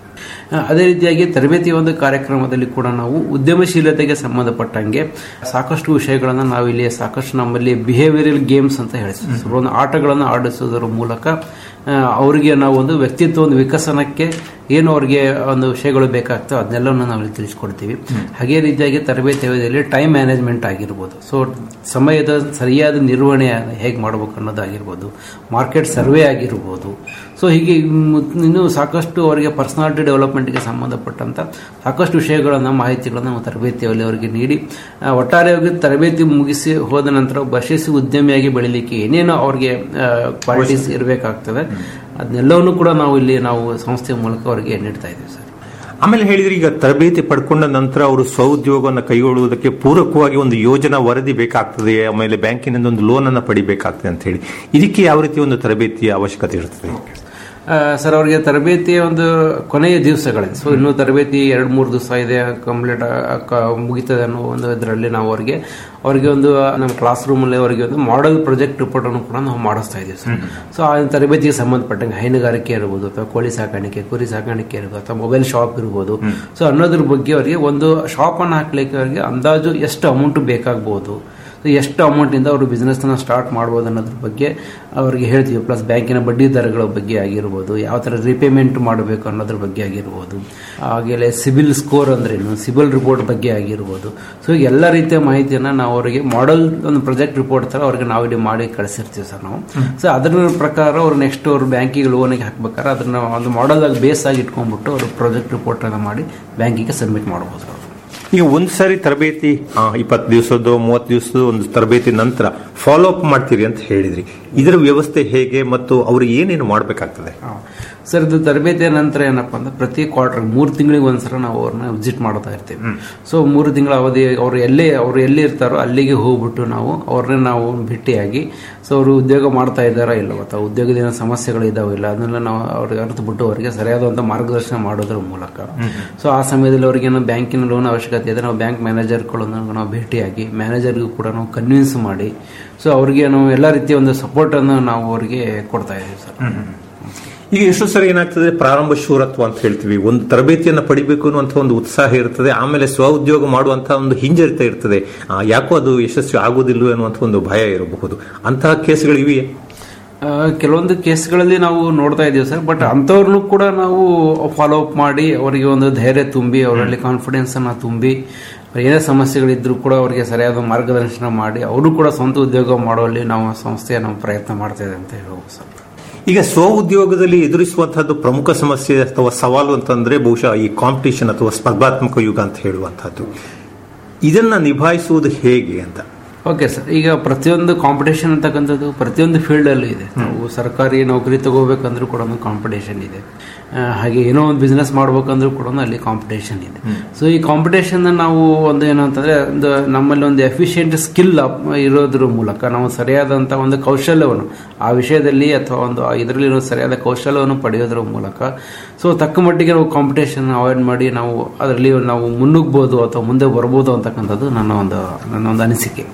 ಆ, ಅದೇ ರೀತಿಯಾಗಿ ತರಬೇತಿ ಒಂದು ಕಾರ್ಯಕ್ರಮದಲ್ಲಿ ಕೂಡ ನಾವು ಉದ್ಯಮಶೀಲತೆಗೆ ಸಂಬಂಧಪಟ್ಟಂಗೆ ಸಾಕಷ್ಟು ವಿಷಯಗಳನ್ನು ನಾವು ಇಲ್ಲಿ ಸಾಕಷ್ಟು ನಮ್ಮಲ್ಲಿ ಬಿಹೇವಿಯರಲ್ ಗೇಮ್ಸ್ ಅಂತ ಹೇಳ್ತೀವಿ ಸೊ, ಒಂದು ಆಟಗಳನ್ನು ಆಡಿಸೋದರ ಮೂಲಕ ಆ, ಅವರಿಗೆ ನಾವು ಒಂದು ವ್ಯಕ್ತಿತ್ವ ಒಂದು ವಿಕಸನಕ್ಕೆ ಏನು ಅವ್ರಿಗೆ ಒಂದು ವಿಷಯಗಳು ಬೇಕಾಗ್ತವೆ ಅದನ್ನೆಲ್ಲವನ್ನು ನಾವು ಇಲ್ಲಿ ತಿಳಿಸ್ಕೊಡ್ತೀವಿ ಹಾಗೆ ರೀತಿಯಾಗಿ ತರಬೇತಿ ಅವಧಿಯಲ್ಲಿ ಟೈಮ್ ಮ್ಯಾನೇಜ್ಮೆಂಟ್ ಆಗಿರ್ಬೋದು ಸೊ ಸಮಯದ ಸರಿಯಾದ ನಿರ್ವಹಣೆ ಹೇಗೆ ಮಾಡ್ಬೇಕು ಅನ್ನೋದಾಗಿರ್ಬೋದು ಮಾರ್ಕೆಟ್ ಸರ್ವೆ ಆಗಿರ್ಬೋದು ಸೊ ಹೀಗೆ ಮ್- ಇನ್ನು ಸಾಕಷ್ಟು ಅವರಿಗೆ ಪರ್ಸನಾಲಿಟಿ ಡೆವಲಪ್ಮೆಂಟ್ಗೆ ಸಂಬಂಧಪಟ್ಟಂತ ಸಾಕಷ್ಟು ವಿಷಯಗಳನ್ನು ಮಾಹಿತಿಗಳನ್ನು ನಾವು ತರಬೇತಿಯಲ್ಲಿ ಅವರಿಗೆ ನೀಡಿ ಆ, ಒಟ್ಟಾರೆಯಾಗಿ ತರಬೇತಿ ಮುಗಿಸಿ ಹೋದ ನಂತರ ಒಬ್ಬ ಯಶಸ್ವಿ ಉದ್ಯಮಿಯಾಗಿ ಬೆಳಿಲಿಕ್ಕೆ ಏನೇನು ಅವ್ರಿಗೆ ಕ್ವಾಲಿಟೀಸ್ ಇರಬೇಕಾಗ್ತದೆ ಅದನ್ನೆಲ್ಲವನ್ನು ಕೂಡ ನಾವು ಇಲ್ಲಿ ನಾವು ಸಂಸ್ಥೆಯ ಮೂಲಕ ಅವರಿಗೆ ನೀಡ್ತಾ ಇದ್ದೀವಿ ಸರ್ ಆಮೇಲೆ ಹೇಳಿದ್ರೆ ಈಗ ತರಬೇತಿ ಪಡ್ಕೊಂಡ ನಂತರ ಅವರು ಸ್ವಉದ್ಯೋಗವನ್ನು ಕೈಗೊಳ್ಳುವುದಕ್ಕೆ ಪೂರಕವಾಗಿ ಒಂದು ಯೋಜನಾ ವರದಿ ಬೇಕಾಗ್ತದೆ ಆಮೇಲೆ ಬ್ಯಾಂಕಿನಿಂದ ಒಂದು ಲೋನ್ ಅನ್ನ ಪಡಿಬೇಕಾಗ್ತದೆ ಅಂತ ಹೇಳಿ ಇದಕ್ಕೆ ಯಾವ ರೀತಿ ಒಂದು ತರಬೇತಿಯ ಅವಶ್ಯಕತೆ ಇರ್ತದೆ ಆ, ಸರ್ ಅವರಿಗೆ ತರಬೇತಿಯ ಒಂದು ಕೊನೆಯ ದಿವಸಗಳಿದೆ ಸೊ ಇನ್ನೂ ತರಬೇತಿ ಎರಡು ಮೂರು ದಿವಸ ಇದೆ ಕಂಪ್ಲೀಟ್ ಮುಗಿತದೆ ಅನ್ನೋ ಒಂದು ಇದರಲ್ಲಿ ನಾವು ಅವರಿಗೆ ಅವರಿಗೆ ಒಂದು ನಮ್ಮ ಕ್ಲಾಸ್ ರೂಮಲ್ಲಿ ಅವರಿಗೆ ಒಂದು ಮಾಡೆಲ್ ಪ್ರಾಜೆಕ್ಟ್ ರಿಪೋರ್ಟ್ ಅನ್ನು ಕೂಡ ನಾವು ಮಾಡಿಸ್ತಾ ಇದ್ದೀವಿ ಸರ್ ಸೊ ಆ ತರಬೇತಿಗೆ ಸಂಬಂಧಪಟ್ಟಂಗೆ ಹೈನುಗಾರಿಕೆ ಇರ್ಬೋದು ಅಥವಾ ಕೋಳಿ ಸಾಕಾಣಿಕೆ ಕುರಿ ಸಾಕಾಣಿಕೆ ಇರ್ಬೋದು ಅಥವಾ ಮೊಬೈಲ್ ಶಾಪ್ ಇರ್ಬೋದು ಸೊ ಅನ್ನೋದ್ರ ಬಗ್ಗೆ ಅವರಿಗೆ ಒಂದು ಶಾಪ್ ಅನ್ನು ಹಾಕ್ಲಿಕ್ಕೆ ಅವರಿಗೆ ಅಂದಾಜು ಎಷ್ಟು ಅಮೌಂಟ್ ಬೇಕಾಗ್ಬೋದು ಸೊ ಎಷ್ಟು ಅಮೌಂಟಿಂದ ಅವರು ಬಿಸ್ನೆಸ್ನ ಸ್ಟಾರ್ಟ್ ಮಾಡ್ಬೋದು ಅನ್ನೋದ್ರ ಬಗ್ಗೆ ಅವರಿಗೆ ಹೇಳ್ತೀವಿ ಪ್ಲಸ್ ಬ್ಯಾಂಕಿನ ಬಡ್ಡಿ ದರಗಳ ಬಗ್ಗೆ ಆಗಿರ್ಬೋದು ಯಾವ ಥರ ರಿಪೇಮೆಂಟ್ ಮಾಡಬೇಕು ಅನ್ನೋದ್ರ ಬಗ್ಗೆ ಆಗಿರ್ಬೋದು ಹಾಗೆಯೇ ಸಿಬಿಲ್ ಸ್ಕೋರ್ ಅಂದ್ರೇನು ಸಿಬಿಲ್ ರಿಪೋರ್ಟ್ ಬಗ್ಗೆ ಆಗಿರ್ಬೋದು ಸೊ ಈಗ ಎಲ್ಲ ರೀತಿಯ ಮಾಹಿತಿಯನ್ನು ನಾವು ಅವರಿಗೆ ಮಾಡೆಲ್ ಒಂದು ಪ್ರಾಜೆಕ್ಟ್ ರಿಪೋರ್ಟ್ ಥರ ಅವ್ರಿಗೆ ನಾವು ಇಲ್ಲಿ ಮಾಡಿ ಕಳಿಸಿರ್ತೀವಿ ಸರ್ ನಾವು ಸೊ ಅದರ ಪ್ರಕಾರ ಅವ್ರು ನೆಕ್ಸ್ಟ್ ಅವ್ರು ಬ್ಯಾಂಕಿಗೆ ಲೋನಿಗೆ ಹಾಕ್ಬೇಕಾದ್ರೆ ಅದನ್ನ ಒಂದು ಮಾಡೆಲ್ ಆಗಿ ಬೇಸ್ ಆಗಿ ಇಟ್ಕೊಂಡ್ಬಿಟ್ಟು ಅವರು ಪ್ರಾಜೆಕ್ಟ್ ರಿಪೋರ್ಟ್ ಅನ್ನು ಮಾಡಿ ಬ್ಯಾಂಕಿಗೆ ಸಬ್ಮಿಟ್ ಮಾಡ್ಬೋದು ಅವರು ಈಗ ಒಂದ್ ಸಾರಿ ತರಬೇತಿ ಇಪ್ಪತ್ತು ದಿವಸದ್ದು ಮೂವತ್ತು ದಿವಸದ ಒಂದು ತರಬೇತಿ ನಂತರ ಫಾಲೋ ಅಪ್ ಮಾಡ್ತೀರಿ ಅಂತ ಹೇಳಿದ್ರಿ ಇದರ ವ್ಯವಸ್ಥೆ ಹೇಗೆ ಮತ್ತು ಅವರು ಏನೇನು ಮಾಡಬೇಕಾಗ್ತದೆ ಸರ್ ಇದು ತರಬೇತಿಯ ನಂತರ ಏನಪ್ಪಾ ಅಂದ್ರೆ ಪ್ರತಿ ಕ್ವಾರ್ಟರ್ ಮೂರು ತಿಂಗಳಿಗೆ ಒಂದ್ಸಲ ನಾವು ಅವ್ರನ್ನ ವಿಸಿಟ್ ಮಾಡ್ತಾ ಇರ್ತೀವಿ ಸೊ ಮೂರು ತಿಂಗಳ ಅವಧಿ ಅವ್ರು ಎಲ್ಲೇ ಅವ್ರು ಎಲ್ಲಿ ಇರ್ತಾರೋ ಅಲ್ಲಿಗೆ ಹೋಗ್ಬಿಟ್ಟು ನಾವು ಅವ್ರನ್ನ ನಾವು ಭೇಟಿಯಾಗಿ ಸೊ ಅವರು ಉದ್ಯೋಗ ಮಾಡ್ತಾ ಇದ್ದಾರಾ ಇಲ್ಲವ ಅಥವಾ ಉದ್ಯೋಗದ ಏನೋ ಸಮಸ್ಯೆಗಳು ಇದಾವ ಇಲ್ಲ ಅದನ್ನೆಲ್ಲ ನಾವು ಅವ್ರಿಗೆ ಅರ್ಥ ಬಿಟ್ಟು ಅವರಿಗೆ ಸರಿಯಾದಂಥ ಮಾರ್ಗದರ್ಶನ ಮಾಡೋದ್ರ ಮೂಲಕ ಸೊ ಆ ಸಮಯದಲ್ಲಿ ಅವ್ರಿಗೆ ಏನೋ ಬ್ಯಾಂಕಿನ ಲೋನ್ ಅವಶ್ಯಕತೆ ಇದೆ ನಾವು ಬ್ಯಾಂಕ್ ಮ್ಯಾನೇಜರ್ಗಳನ್ನು ನಾವು ಭೇಟಿಯಾಗಿ ಮ್ಯಾನೇಜರ್ಗೂ ಕೂಡ ನಾವು ಕನ್ವಿನ್ಸ್ ಮಾಡಿ ಸೊ ಅವ್ರಿಗೆ ನಾವು ಎಲ್ಲ ರೀತಿಯ ಒಂದು ಸಪೋರ್ಟ್ ಅನ್ನು ನಾವು ಅವರಿಗೆ ಕೊಡ್ತಾ ಇದ್ದೀವಿ ಸರ್ ಈಗ ಎಷ್ಟೋ ಸರಿ ಏನಾಗ್ತದೆ ಪ್ರಾರಂಭ ಶೂರತ್ವ ಅಂತ ಹೇಳ್ತೀವಿ ಒಂದು ತರಬೇತಿಯನ್ನ ಪಡಿಬೇಕು ಅನ್ನುವಂಥ ಒಂದು ಉತ್ಸಾಹ ಇರ್ತದೆ ಆಮೇಲೆ ಸ್ವ ಉದ್ಯೋಗ ಮಾಡುವಂತ ಒಂದು ಹಿಂಜರಿತ ಇರ್ತದೆ ಆ, ಯಾಕೋ ಅದು ಯಶಸ್ವಿ ಆಗುವುದಿಲ್ಲ ಅನ್ನುವಂಥ ಒಂದು ಭಯ ಇರಬಹುದು ಅಂತಹ ಕೇಸ್ಗಳು ಇವೆಯೇ ಆ, ಕೆಲವೊಂದು ಕೇಸ್ಗಳಲ್ಲಿ ನಾವು ನೋಡ್ತಾ ಇದ್ದೀವಿ ಸರ್ ಬಟ್ ಅಂಥವ್ರನ್ನು ಕೂಡ ನಾವು ಫಾಲೋ ಅಪ್ ಮಾಡಿ ಅವರಿಗೆ ಒಂದು ಧೈರ್ಯ ತುಂಬಿ ಅವರಲ್ಲಿ ಕಾನ್ಫಿಡೆನ್ಸ್ ಅನ್ನ ತುಂಬಿ ಏನೇ ಸಮಸ್ಯೆಗಳಿದ್ರು ಕೂಡ ಅವರಿಗೆ ಸರಿಯಾದ ಮಾರ್ಗದರ್ಶನ ಮಾಡಿ ಅವರು ಕೂಡ ಸ್ವಂತ ಉದ್ಯೋಗ ಮಾಡುವಲ್ಲಿ ನಾವು ಸಂಸ್ಥೆಯ ನಾವು ಪ್ರಯತ್ನ ಮಾಡ್ತಾ ಇದೆ ಅಂತ ಹೇಳ್ಬೋದು ಸರ್ ಈಗ ಸ್ವ ಉದ್ಯೋಗದಲ್ಲಿ ಎದುರಿಸುವಂತಹದ್ದು ಪ್ರಮುಖ ಸಮಸ್ಯೆ ಅಥವಾ ಸವಾಲು ಅಂತಂದ್ರೆ ಬಹುಶಃ ಈ ಕಾಂಪಿಟಿಷನ್ ಅಥವಾ ಸ್ಪರ್ಧಾತ್ಮಕ ಯುಗ ಅಂತ ಹೇಳುವಂತಹದ್ದು ಇದನ್ನ ನಿಭಾಯಿಸುವುದು ಹೇಗೆ ಅಂತ ಓಕೆ ಸರ್ ಈಗ ಪ್ರತಿಯೊಂದು ಕಾಂಪಿಟೇಷನ್ ಅಂತಕ್ಕಂಥದ್ದು ಪ್ರತಿಯೊಂದು ಫೀಲ್ಡ್ ಅಲ್ಲೂ ಇದೆ ನಾವು ಸರ್ಕಾರಿ ನೌಕರಿ ತಗೋಬೇಕಂದ್ರೂ ಕೂಡ ಒಂದು ಕಾಂಪಿಟೇಷನ್ ಇದೆ ಆ, ಹಾಗೆ ಏನೋ ಒಂದು ಬಿಸ್ನೆಸ್ ಮಾಡ್ಬೇಕಂದ್ರೂ ಕೂಡ ಅಲ್ಲಿ ಕಾಂಪಿಟೇಷನ್ ಇದೆ ಸೊ ಈ ಕಾಂಪಿಟೇಷನ್ ನಾವು ಒಂದು ಏನು ಅಂತಂದ್ರೆ ಒಂದು ನಮ್ಮಲ್ಲಿ ಒಂದು ಎಫಿಷಿಯೆಂಟ್ ಸ್ಕಿಲ್ ಇರೋದ್ರ ಮೂಲಕ ನಾವು ಸರಿಯಾದಂತ ಒಂದು ಕೌಶಲ್ಯವನ್ನು ಆ ವಿಷಯದಲ್ಲಿ ಅಥವಾ ಒಂದು ಇದರಲ್ಲಿ ಸರಿಯಾದ ಕೌಶಲ್ಯವನ್ನು ಪಡೆಯೋದ್ರ ಮೂಲಕ ಸೊ ತಕ್ಕ ಮಟ್ಟಿಗೆ ನಾವು ಕಾಂಪಿಟೇಷನ್ ಅವಾಯ್ಡ್ ಮಾಡಿ ನಾವು ಅದರಲ್ಲಿ ನಾವು ಮುನ್ನುಗ್ಬೋದು ಅಥವಾ ಮುಂದೆ ಬರ್ಬೋದು ಅಂತಕ್ಕಂಥದ್ದು ನನ್ನ ಒಂದು ನನ್ನ ಒಂದು ಅನಿಸಿಕೆ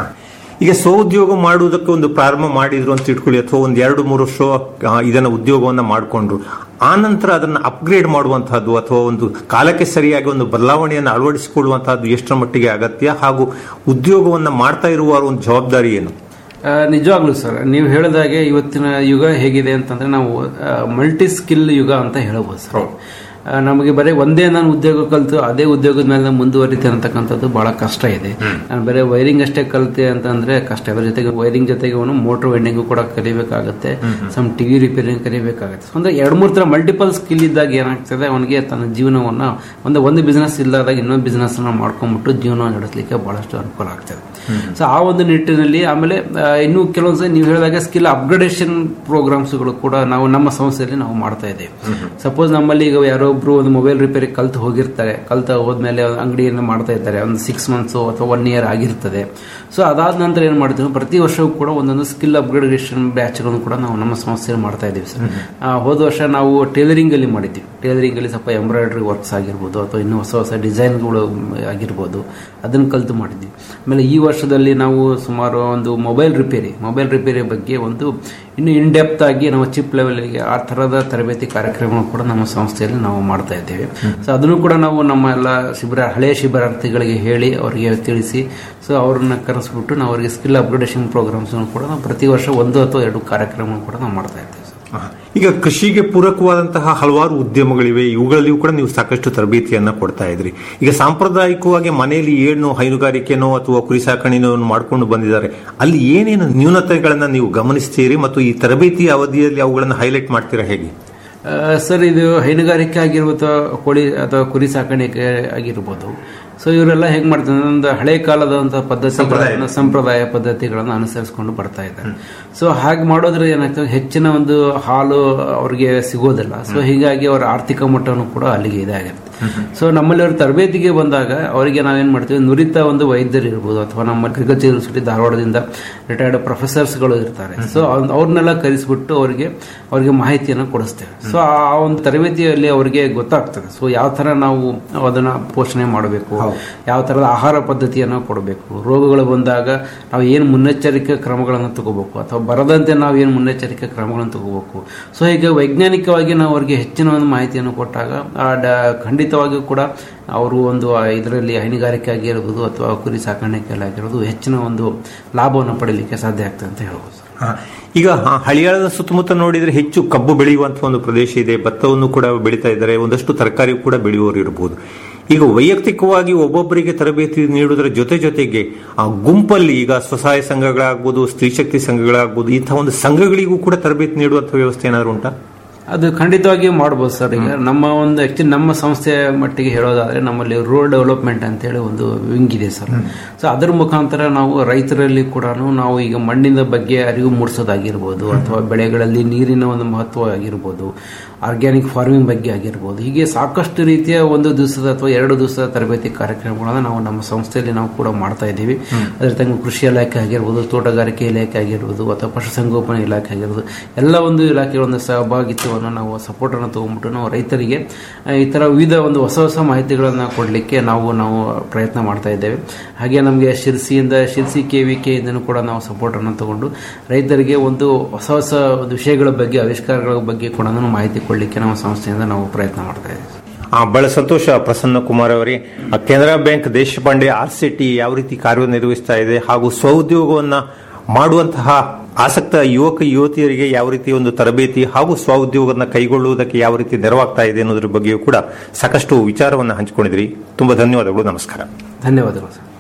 ಈಗ ಸ್ವಉದ್ಯೋಗ ಮಾಡುವುದಕ್ಕೆ ಒಂದು ಪ್ರಾರಂಭ ಮಾಡಿದ್ರು ಅಂತ ಇಟ್ಕೊಳ್ಳಿ ಅಥವಾ ಒಂದ್ ಎರಡು ಮೂರು ವರ್ಷ ಆ, ಇದನ್ನ ಉದ್ಯೋಗವನ್ನ ಮಾಡಿಕೊಂಡ್ರು ಆ ನಂತರ ಅದನ್ನ ಅಪ್ಗ್ರೇಡ್ ಮಾಡುವಂತಹದ್ದು ಅಥವಾ ಒಂದು ಕಾಲಕ್ಕೆ ಸರಿಯಾಗಿ ಒಂದು ಬದಲಾವಣೆಯನ್ನು ಅಳವಡಿಸಿಕೊಳ್ಳುವಂತಹದ್ದು ಎಷ್ಟರ ಮಟ್ಟಿಗೆ ಅಗತ್ಯ ಹಾಗೂ ಉದ್ಯೋಗವನ್ನ ಮಾಡ್ತಾ ಇರುವವರ ಒಂದು ಜವಾಬ್ದಾರಿ ಏನು ಆ, ನಿಜವಾಗ್ಲೂ ಸರ್ ನೀವು ಹೇಳಿದಾಗೆ ಇವತ್ತಿನ ಯುಗ ಹೇಗಿದೆ ಅಂತಂದ್ರೆ ನಾವು ಮಲ್ಟಿ ಸ್ಕಿಲ್ ಯುಗ ಅಂತ ಹೇಳ್ಬೋದು ಸರ್ ಆ, ನಮಗೆ ಬರೀ ಒಂದೇ ನಾನು ಉದ್ಯೋಗ ಕಲಿತು ಅದೇ ಉದ್ಯೋಗದ ಮೇಲೆ ನಾನು ಮುಂದುವರಿತೇನೆ ಅಂತಕ್ಕಂಥದ್ದು ಬಹಳ ಕಷ್ಟ ಇದೆ ನಾನು ಬರೀ ವೈರಿಂಗ್ ಅಷ್ಟೇ ಕಲಿತೆ ಅಂತಂದ್ರೆ ಕಷ್ಟ ಅದ್ರ ಜೊತೆಗೆ ವೈರಿಂಗ್ ಜೊತೆಗೆ ಅವನು ಮೋಟರ್ ವೈಂಡಿಂಗು ಕೂಡ ಕಲಿಬೇಕಾಗುತ್ತೆ ಸಮ್ ಟಿವಿ ರಿಪೇರಿಂಗ್ ಕಲಿಬೇಕಾಗುತ್ತೆ ಸೊ ಅಂದ್ರೆ ಎರಡು ಮೂರು ತರ ಮಲ್ಟಿಪಲ್ ಸ್ಕಿಲ್ ಇದ್ದಾಗ ಏನಾಗ್ತದೆ ಅವನಿಗೆ ತನ್ನ ಜೀವನವನ್ನ ಒಂದು ಒಂದು ಬಿಸ್ನೆಸ್ ಇಲ್ಲದಾಗ ಇನ್ನೊಂದು ಬಿಸ್ನೆಸ್ ಅನ್ನ ಮಾಡ್ಕೊಂಡ್ಬಿಟ್ಟು ಜೀವನ ನಡೆಸಲಿಕ್ಕೆ ಬಹಳಷ್ಟು ಅನುಕೂಲ ಆಗ್ತದೆ ಸೊ ಆ ಒಂದು ನಿಟ್ಟಿನಲ್ಲಿ ಆಮೇಲೆ ಆ, ಇನ್ನು ಕೆಲವೊಂದ್ಸಲ ನೀವು ಹೇಳಿದಾಗ ಸ್ಕಿಲ್ ಅಪ್ಗ್ರೇಡೇಷನ್ ಪ್ರೋಗ್ರಾಮ್ಸ್ಗಳು ಕೂಡ ನಾವು ನಮ್ಮ ಸಂಸ್ಥೆಯಲ್ಲಿ ನಾವು ಮಾಡ್ತಾ ಇದ್ದೇವೆ ಸಪೋಸ್ ನಮ್ಮಲ್ಲಿ ಈಗ ಯಾರೊಬ್ರು ಒಂದು ಮೊಬೈಲ್ ರಿಪೇರಿ ಕಲ್ತು ಹೋಗಿರ್ತಾರೆ ಕಲ್ತು ಹೋದ್ಮೇಲೆ ಅಂಗಡಿಯನ್ನು ಮಾಡ್ತಾ ಇರ್ತಾರೆ ಒಂದು ಸಿಕ್ಸ್ ಮಂತ್ಸ್ ಅಥವಾ ಒನ್ ಇಯರ್ ಆಗಿರ್ತದೆ ಸೊ ಅದಾದ ನಂತರ ಏನ್ ಮಾಡ್ತೀವಿ ಪ್ರತಿ ವರ್ಷವೂ ಕೂಡ ಒಂದೊಂದು ಸ್ಕಿಲ್ ಅಪ್ಗ್ರೇಡೇಷನ್ ಬ್ಯಾಚ್ಗಳನ್ನು ಕೂಡ ನಾವು ನಮ್ಮ ಸಂಸ್ಥೆಯಲ್ಲಿ ಮಾಡ್ತಾ ಇದ್ದೀವಿ ಸರ್ ಆ, ಹೋದ ವರ್ಷ ನಾವು ಟೇಲರಿಂಗ್ ಅಲ್ಲಿ ಮಾಡಿದ್ವಿ ಟೇಲರಿಂಗ್ ಅಲ್ಲಿ ಸ್ವಲ್ಪ ಎಂಬ್ರಾಯ್ಡರಿ ವರ್ಕ್ಸ್ ಆಗಿರ್ಬೋದು ಅಥವಾ ಇನ್ನು ಹೊಸ ಹೊಸ ಡಿಸೈನ್ಗಳು ಆಗಿರ್ಬೋದು ಅದನ್ನು ಕಲಿತು ಮಾಡಿದ್ವಿ ಆಮೇಲೆ ಈ ವರ್ಷದಲ್ಲಿ ನಾವು ಸುಮಾರು ಒಂದು ಮೊಬೈಲ್ ರಿಪೇರಿ ಮೊಬೈಲ್ ರಿಪೇರಿ ಬಗ್ಗೆ ಒಂದು ಇನ್ನು ಇನ್ ಡೆಪ್ತ್ ಆಗಿ ನಾವು ಚಿಪ್ ಲೆವೆಲ್ಗೆ ಆ ತರದ ತರಬೇತಿ ಕಾರ್ಯಕ್ರಮ ಕೂಡ ನಮ್ಮ ಸಂಸ್ಥೆಯಲ್ಲಿ ನಾವು ಮಾಡ್ತಾ ಇದ್ದೇವೆ ಸೊ ಅದನ್ನು ಕೂಡ ನಾವು ನಮ್ಮ ಎಲ್ಲ ಶಿಬಿರ ಹಳೆಯ ಶಿಬಿರಾರ್ಥಿಗಳಿಗೆ ಹೇಳಿ ಅವರಿಗೆ ತಿಳಿಸಿ ಸೊ ಅವ್ರನ್ನ ಕರೆಸ್ಬಿಟ್ಟು ನಾವು ಅವರಿಗೆ ಸ್ಕಿಲ್ ಅಪ್ಗ್ರೇಡೇಷನ್ ಪ್ರೋಗ್ರಾಮ್ಸ್ ಕೂಡ ನಾವು ಪ್ರತಿ ವರ್ಷ ಒಂದು ಅಥವಾ ಎರಡು ಕಾರ್ಯಕ್ರಮ ಕೂಡ ನಾವು ಮಾಡ್ತಾ ಇದ್ದೇವೆ ಸರ್ ಈಗ ಕೃಷಿಗೆ ಪೂರಕವಾದಂತಹ ಹಲವಾರು ಉದ್ಯಮಗಳಿವೆ ಇವುಗಳಲ್ಲಿಯೂ ಕೂಡ ನೀವು ಸಾಕಷ್ಟು ತರಬೇತಿಯನ್ನ ಕೊಡ್ತಾ ಇದ್ರಿ ಈಗ ಸಾಂಪ್ರದಾಯಿಕವಾಗಿ ಮನೆಯಲ್ಲಿ ಏನು ಹೈನುಗಾರಿಕೆನೋ ಅಥವಾ ಕುರಿ ಸಾಕಣೆನೋ ಮಾಡ್ಕೊಂಡು ಬಂದಿದ್ದಾರೆ ಅಲ್ಲಿ ಏನೇನು ನ್ಯೂನತೆಗಳನ್ನ ನೀವು ಗಮನಿಸ್ತೀರಿ ಮತ್ತು ಈ ತರಬೇತಿ ಅವಧಿಯಲ್ಲಿ ಅವುಗಳನ್ನು ಹೈಲೈಟ್ ಮಾಡ್ತೀರಾ ಹೇಗೆ ಆ, ಸರ್ ಇದು ಹೈನುಗಾರಿಕೆ ಆಗಿರ್ಬೋದು ಅಥವಾ ಕೋಳಿ ಅಥವಾ ಕುರಿ ಸಾಕಾಣಿಕೆ ಆಗಿರ್ಬೋದು ಸೊ ಇವರೆಲ್ಲ ಹೆಂಗ್ ಮಾಡ್ತಾರೆ ಒಂದು ಹಳೆ ಕಾಲದಂತ ಪದ್ಧತಿಗಳನ್ನ ಸಂಪ್ರದಾಯ ಪದ್ಧತಿಗಳನ್ನ ಅನುಸರಿಸಿಕೊಂಡು ಬರ್ತಾ ಇದ್ದಾರೆ ಸೊ ಹಾಗೆ ಮಾಡೋದ್ರಿಂದ ಏನಾಗ್ತದೆ ಹೆಚ್ಚಿನ ಒಂದು ಹಾಲು ಅವ್ರಿಗೆ ಸಿಗೋದಿಲ್ಲ ಸೊ ಹೀಗಾಗಿ ಅವರ ಆರ್ಥಿಕ ಮಟ್ಟನೂ ಕೂಡ ಅಲ್ಲಿಗೆ ಇದಾಗಿರುತ್ತೆ ಸೊ ನಮ್ಮಲ್ಲಿ ಅವರು ತರಬೇತಿಗೆ ಬಂದಾಗ ಅವರಿಗೆ ನಾವೇನ್ ಮಾಡ್ತೀವಿ ನುರಿತ ಒಂದು ವೈದ್ಯರು ಇರ್ಬೋದು ಅಥವಾ ನಮ್ಮ ಅಗ್ರಿಕಲ್ಚರ್ ಯೂನಿವರ್ಸಿಟಿ ಧಾರವಾಡದಿಂದ ರಿಟೈರ್ಡ್ ಪ್ರೊಫೆಸರ್ಸ್ಗಳು ಇರ್ತಾರೆ ಸೊ ಅವ್ರನ್ನೆಲ್ಲ ಕರೆಸ್ಬಿಟ್ಟು ಅವರಿಗೆ ಅವರಿಗೆ ಮಾಹಿತಿಯನ್ನು ಕೊಡಿಸ್ತೇವೆ ಸೊ ಆ ಒಂದು ತರಬೇತಿಯಲ್ಲಿ ಅವರಿಗೆ ಗೊತ್ತಾಗ್ತದೆ ಸೊ ಯಾವ ತರ ನಾವು ಅದನ್ನ ಪೋಷಣೆ ಮಾಡಬೇಕು ಯಾವ ತರದ ಆಹಾರ ಪದ್ಧತಿಯನ್ನು ಕೊಡಬೇಕು ರೋಗಗಳು ಬಂದಾಗ ನಾವು ಏನು ಮುನ್ನೆಚ್ಚರಿಕೆ ಕ್ರಮಗಳನ್ನು ತಗೋಬೇಕು ಅಥವಾ ಬರದಂತೆ ನಾವು ಏನು ಮುನ್ನೆಚ್ಚರಿಕೆ ಕ್ರಮಗಳನ್ನು ತಗೋಬೇಕು ಸೊ ಈಗ ವೈಜ್ಞಾನಿಕವಾಗಿ ನಾವು ಅವರಿಗೆ ಹೆಚ್ಚಿನ ಒಂದು ಮಾಹಿತಿಯನ್ನು ಕೊಟ್ಟಾಗ ಆ ಡ- ಖಂಡಿತವಾಗಿಯೂ ಕೂಡ ಅವರು ಒಂದು ಇದರಲ್ಲಿ ಹೈನುಗಾರಿಕೆ ಆಗಿರ್ಬೋದು ಅಥವಾ ಕುರಿ ಸಾಕಾಣಿಕೆಯಲ್ಲಿ ಆಗಿರೋದು ಹೆಚ್ಚಿನ ಒಂದು ಲಾಭವನ್ನು ಪಡೀಲಿಕ್ಕೆ ಸಾಧ್ಯ ಆಗ್ತದೆ ಅಂತ ಹೇಳ್ಬೋದು ಸರ್. ಹಾ. ಈಗ ಆ, ಹಳಿಯಾಳದ ಸುತ್ತಮುತ್ತ ನೋಡಿದ್ರೆ ಹೆಚ್ಚು ಕಬ್ಬು ಬೆಳೆಯುವಂತಹ ಒಂದು ಪ್ರದೇಶ ಇದೆ ಭತ್ತವನ್ನು ಕೂಡ ಬೆಳೀತಾ ಇದ್ದಾರೆ ಒಂದಷ್ಟು ತರಕಾರಿ ಕೂಡ ಬೆಳೆಯುವವರು ಇರಬಹುದು ಈಗ ವೈಯಕ್ತಿಕವಾಗಿ ಒಬ್ಬೊಬ್ಬರಿಗೆ ತರಬೇತಿ ನೀಡುವುದರ ಜೊತೆ ಜೊತೆಗೆ ಆ ಗುಂಪಲ್ಲಿ ಈಗ ಸ್ವಸಹಾಯ ಸಂಘಗಳಾಗ್ಬೋದು ಸ್ತ್ರೀ ಶಕ್ತಿ ಸಂಘಗಳಾಗ್ಬೋದು ಇಂತಹ ಒಂದು ಸಂಘಗಳಿಗೂ ಕೂಡ ತರಬೇತಿ ನೀಡುವಂತಹ ವ್ಯವಸ್ಥೆ ಏನಾದ್ರು ಉಂಟಾ ಅದು ಖಂಡಿತವಾಗಿ ಮಾಡ್ಬೋದು ಸರ್ ಈಗ ನಮ್ಮ ಒಂದು ಆಕ್ಚುಲಿ ನಮ್ಮ ಸಂಸ್ಥೆ ಮಟ್ಟಿಗೆ ಹೇಳೋದಾದ್ರೆ ನಮ್ಮಲ್ಲಿ ರೂರಲ್ ಡೆವಲಪ್ಮೆಂಟ್ ಅಂತ ಹೇಳಿ ಒಂದು ವಿಂಗ್ ಇದೆ ಸರ್ ಸೊ ಅದರ ಮುಖಾಂತರ ನಾವು ರೈತರಲ್ಲಿ ಕೂಡ ನಾವು ಈಗ ಮಣ್ಣಿನ ಬಗ್ಗೆ ಅರಿವು ಮೂಡಿಸೋದಾಗಿರ್ಬೋದು ಅಥವಾ ಬೆಳೆಗಳಲ್ಲಿ ನೀರಿನ ಒಂದು ಮಹತ್ವ ಆಗಿರ್ಬೋದು ಆರ್ಗ್ಯಾನಿಕ್ ಫಾರ್ಮಿಂಗ್ ಬಗ್ಗೆ ಆಗಿರ್ಬೋದು ಹೀಗೆ ಸಾಕಷ್ಟು ರೀತಿಯ ಒಂದು ದಿವಸದ ಅಥವಾ ಎರಡು ದಿವಸದ ತರಬೇತಿ ಕಾರ್ಯಕ್ರಮಗಳನ್ನ ನಾವು ನಮ್ಮ ಸಂಸ್ಥೆಯಲ್ಲಿ ನಾವು ಕೂಡ ಮಾಡ್ತಾ ಇದ್ದೀವಿ ಅದ್ರ ತಂಗ ಕೃಷಿ ಇಲಾಖೆ ಆಗಿರ್ಬೋದು ತೋಟಗಾರಿಕೆ ಇಲಾಖೆ ಆಗಿರ್ಬೋದು ಅಥವಾ ಪಶುಸಂಗೋಪನಾ ಇಲಾಖೆ ಆಗಿರ್ಬೋದು ಎಲ್ಲ ಒಂದು ಇಲಾಖೆಗಳ ಒಂದು ಸಹಭಾಗಿತ್ವವನ್ನು ನಾವು ಸಪೋರ್ಟ್ ಅನ್ನು ತಗೊಂಡ್ಬಿಟ್ಟು ನಾವು ರೈತರಿಗೆ ಆ, ಈ ತರ ವಿವಿಧ ಒಂದು ಹೊಸ ಹೊಸ ಮಾಹಿತಿಗಳನ್ನ ಕೊಡಲಿಕ್ಕೆ ನಾವು ನಾವು ಪ್ರಯತ್ನ ಮಾಡ್ತಾ ಇದ್ದೇವೆ ಹಾಗೆ ನಮಗೆ ಶಿರ್ಸಿಯಿಂದ ಶಿರ್ಸಿ ಕೆ ವಿ ಕೆಯಿಂದನೂ ಕೂಡ ನಾವು ಸಪೋರ್ಟ್ ಅನ್ನು ತಗೊಂಡು ರೈತರಿಗೆ ಒಂದು ಹೊಸ ಹೊಸ ಒಂದು ವಿಷಯಗಳ ಬಗ್ಗೆ ಆವಿಷ್ಕಾರಗಳ ಬಗ್ಗೆ ಕೂಡ ಮಾಹಿತಿ ಕೊಡಲಿಕ್ಕೆ ನಾವು ಸಂಸ್ಥೆಯಿಂದ ನಾವು ಪ್ರಯತ್ನ ಮಾಡ್ತಾ ಇದ್ದೇವೆ ಆ, ಬಹಳ ಸಂತೋಷ ಪ್ರಸನ್ನ ಕುಮಾರ್ ಅವರೇ ಆ, Canara bank Deshpande R SETI ಯಾವ ರೀತಿ ಕಾರ್ಯನಿರ್ವಹಿಸ್ತಾ ಇದೆ ಹಾಗೂ ಸ್ವಉದ್ಯೋಗವನ್ನ ಮಾಡುವಂತಹ ಆಸಕ್ತ ಯುವಕ ಯುವತಿಯರಿಗೆ ಯಾವ ರೀತಿ ಒಂದು ತರಬೇತಿ ಹಾಗೂ ಸ್ವಉದ್ಯೋಗವನ್ನು ಕೈಗೊಳ್ಳುವುದಕ್ಕೆ ಯಾವ ರೀತಿ ನೆರವಾಗ್ತಾ ಇದೆ ಅನ್ನೋದ್ರ ಬಗ್ಗೆಯೂ ಕೂಡ ಸಾಕಷ್ಟು ವಿಚಾರವನ್ನು ಹಂಚಿಕೊಂಡಿದ್ರಿ ತುಂಬಾ ಧನ್ಯವಾದಗಳು ನಮಸ್ಕಾರ ಧನ್ಯವಾದಗಳು ಸರ್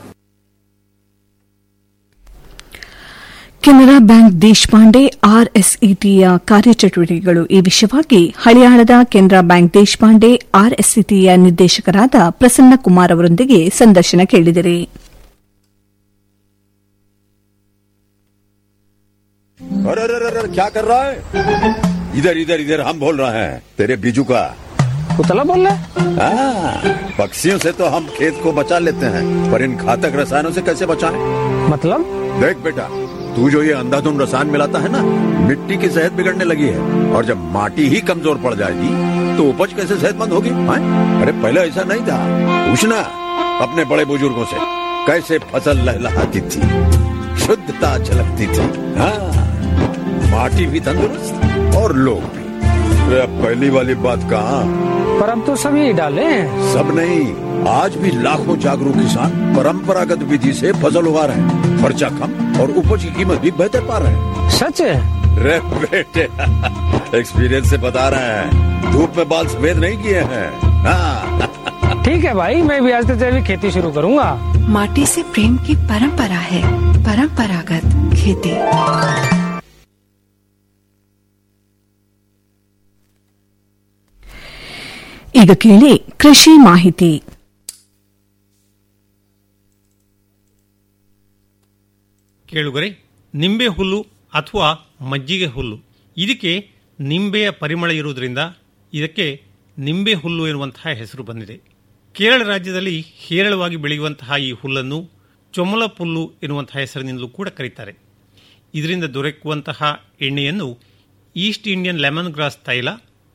ಕೆನರಾ ಬ್ಯಾಂಕ್ ದೇಶಪಾಂಡೆ ಆರ್ಎಸ್ಇಟಿಯ ಕಾರ್ಯಚಟುವಟಿಕೆಗಳು ಈ ವಿಷಯವಾಗಿ ಹಳಿಯಾಳದ ಕೆನರಾ ಬ್ಯಾಂಕ್ ದೇಶಪಾಂಡೆ ಆರ್ಎಸ್ಇಟಿಯ ನಿರ್ದೇಶಕರಾದ ಪ್ರಸನ್ನ ಕುಮಾರ್ ಅವರೊಂದಿಗೆ ಸಂದರ್ಶನ ಕೇಳಿದಿರಿ अरे अरे अरे अरे, क्या कर रहा है इधर इधर इधर हम बोल रहे हैं तेरे बीजू का उतला बोल रहा हाँ, पक्षियों से तो हम खेत को बचा लेते हैं पर इन घातक रसायनों से कैसे बचाएं? मतलब देख बेटा तू जो ये अंधाधुंध रसायन मिलाता है ना मिट्टी की सेहत बिगड़ने लगी है और जब माटी ही कमजोर पड़ जाएगी तो उपज कैसे सेहतमंद होगी हाँ? अरे पहले ऐसा नहीं था पूछना अपने बड़े बुजुर्गों से कैसे फसल लहलहाती थी शुद्धता झलकती थी हाँ माटी भी तंदुरुस्त और लोग भी अरे अब पहली वाली बात कहाँ पर अब तो सभी डाले हैं सब नहीं आज भी लाखों जागरूक किसान परंपरागत विधि से फसल उगा रहे हैं खर्चा कम और उपज की कीमत भी बेहतर पा रहे हैं सच है रे बेटे एक्सपीरियंस से बता रहे हैं धूप में बाल सफेद नहीं किए हैं हाँ ठीक है भाई मैं भी आज से जैविक खेती शुरू करूंगा माटी से प्रेम की परंपरा है परंपरागत खेती ಈಗ ಕೇಳಿ ಕೃಷಿ ಮಾಹಿತಿ ಕೇಳುಗರೆ ನಿಂಬೆ ಹುಲ್ಲು ಅಥವಾ ಮಜ್ಜಿಗೆ ಹುಲ್ಲು ಇದಕ್ಕೆ ನಿಂಬೆಯ ಪರಿಮಳ ಇರುವುದರಿಂದ ಇದಕ್ಕೆ ನಿಂಬೆ ಹುಲ್ಲು ಎನ್ನುವಂತಹ ಹೆಸರು ಬಂದಿದೆ ಕೇರಳ ರಾಜ್ಯದಲ್ಲಿ ಹೇರಳವಾಗಿ ಬೆಳೆಯುವಂತಹ ಈ ಹುಲ್ಲನ್ನು ಚೊಮಲ ಪುಲ್ಲು ಎನ್ನುವಂತಹ ಹೆಸರಿನಿಂದಲೂ ಕೂಡ ಕರೀತಾರೆ ಇದರಿಂದ ದೊರಕುವಂತಹ ಎಣ್ಣೆಯನ್ನು ಈಸ್ಟ್ ಇಂಡಿಯನ್ ಲೆಮನ್ ಗ್ರಾಸ್ ತೈಲ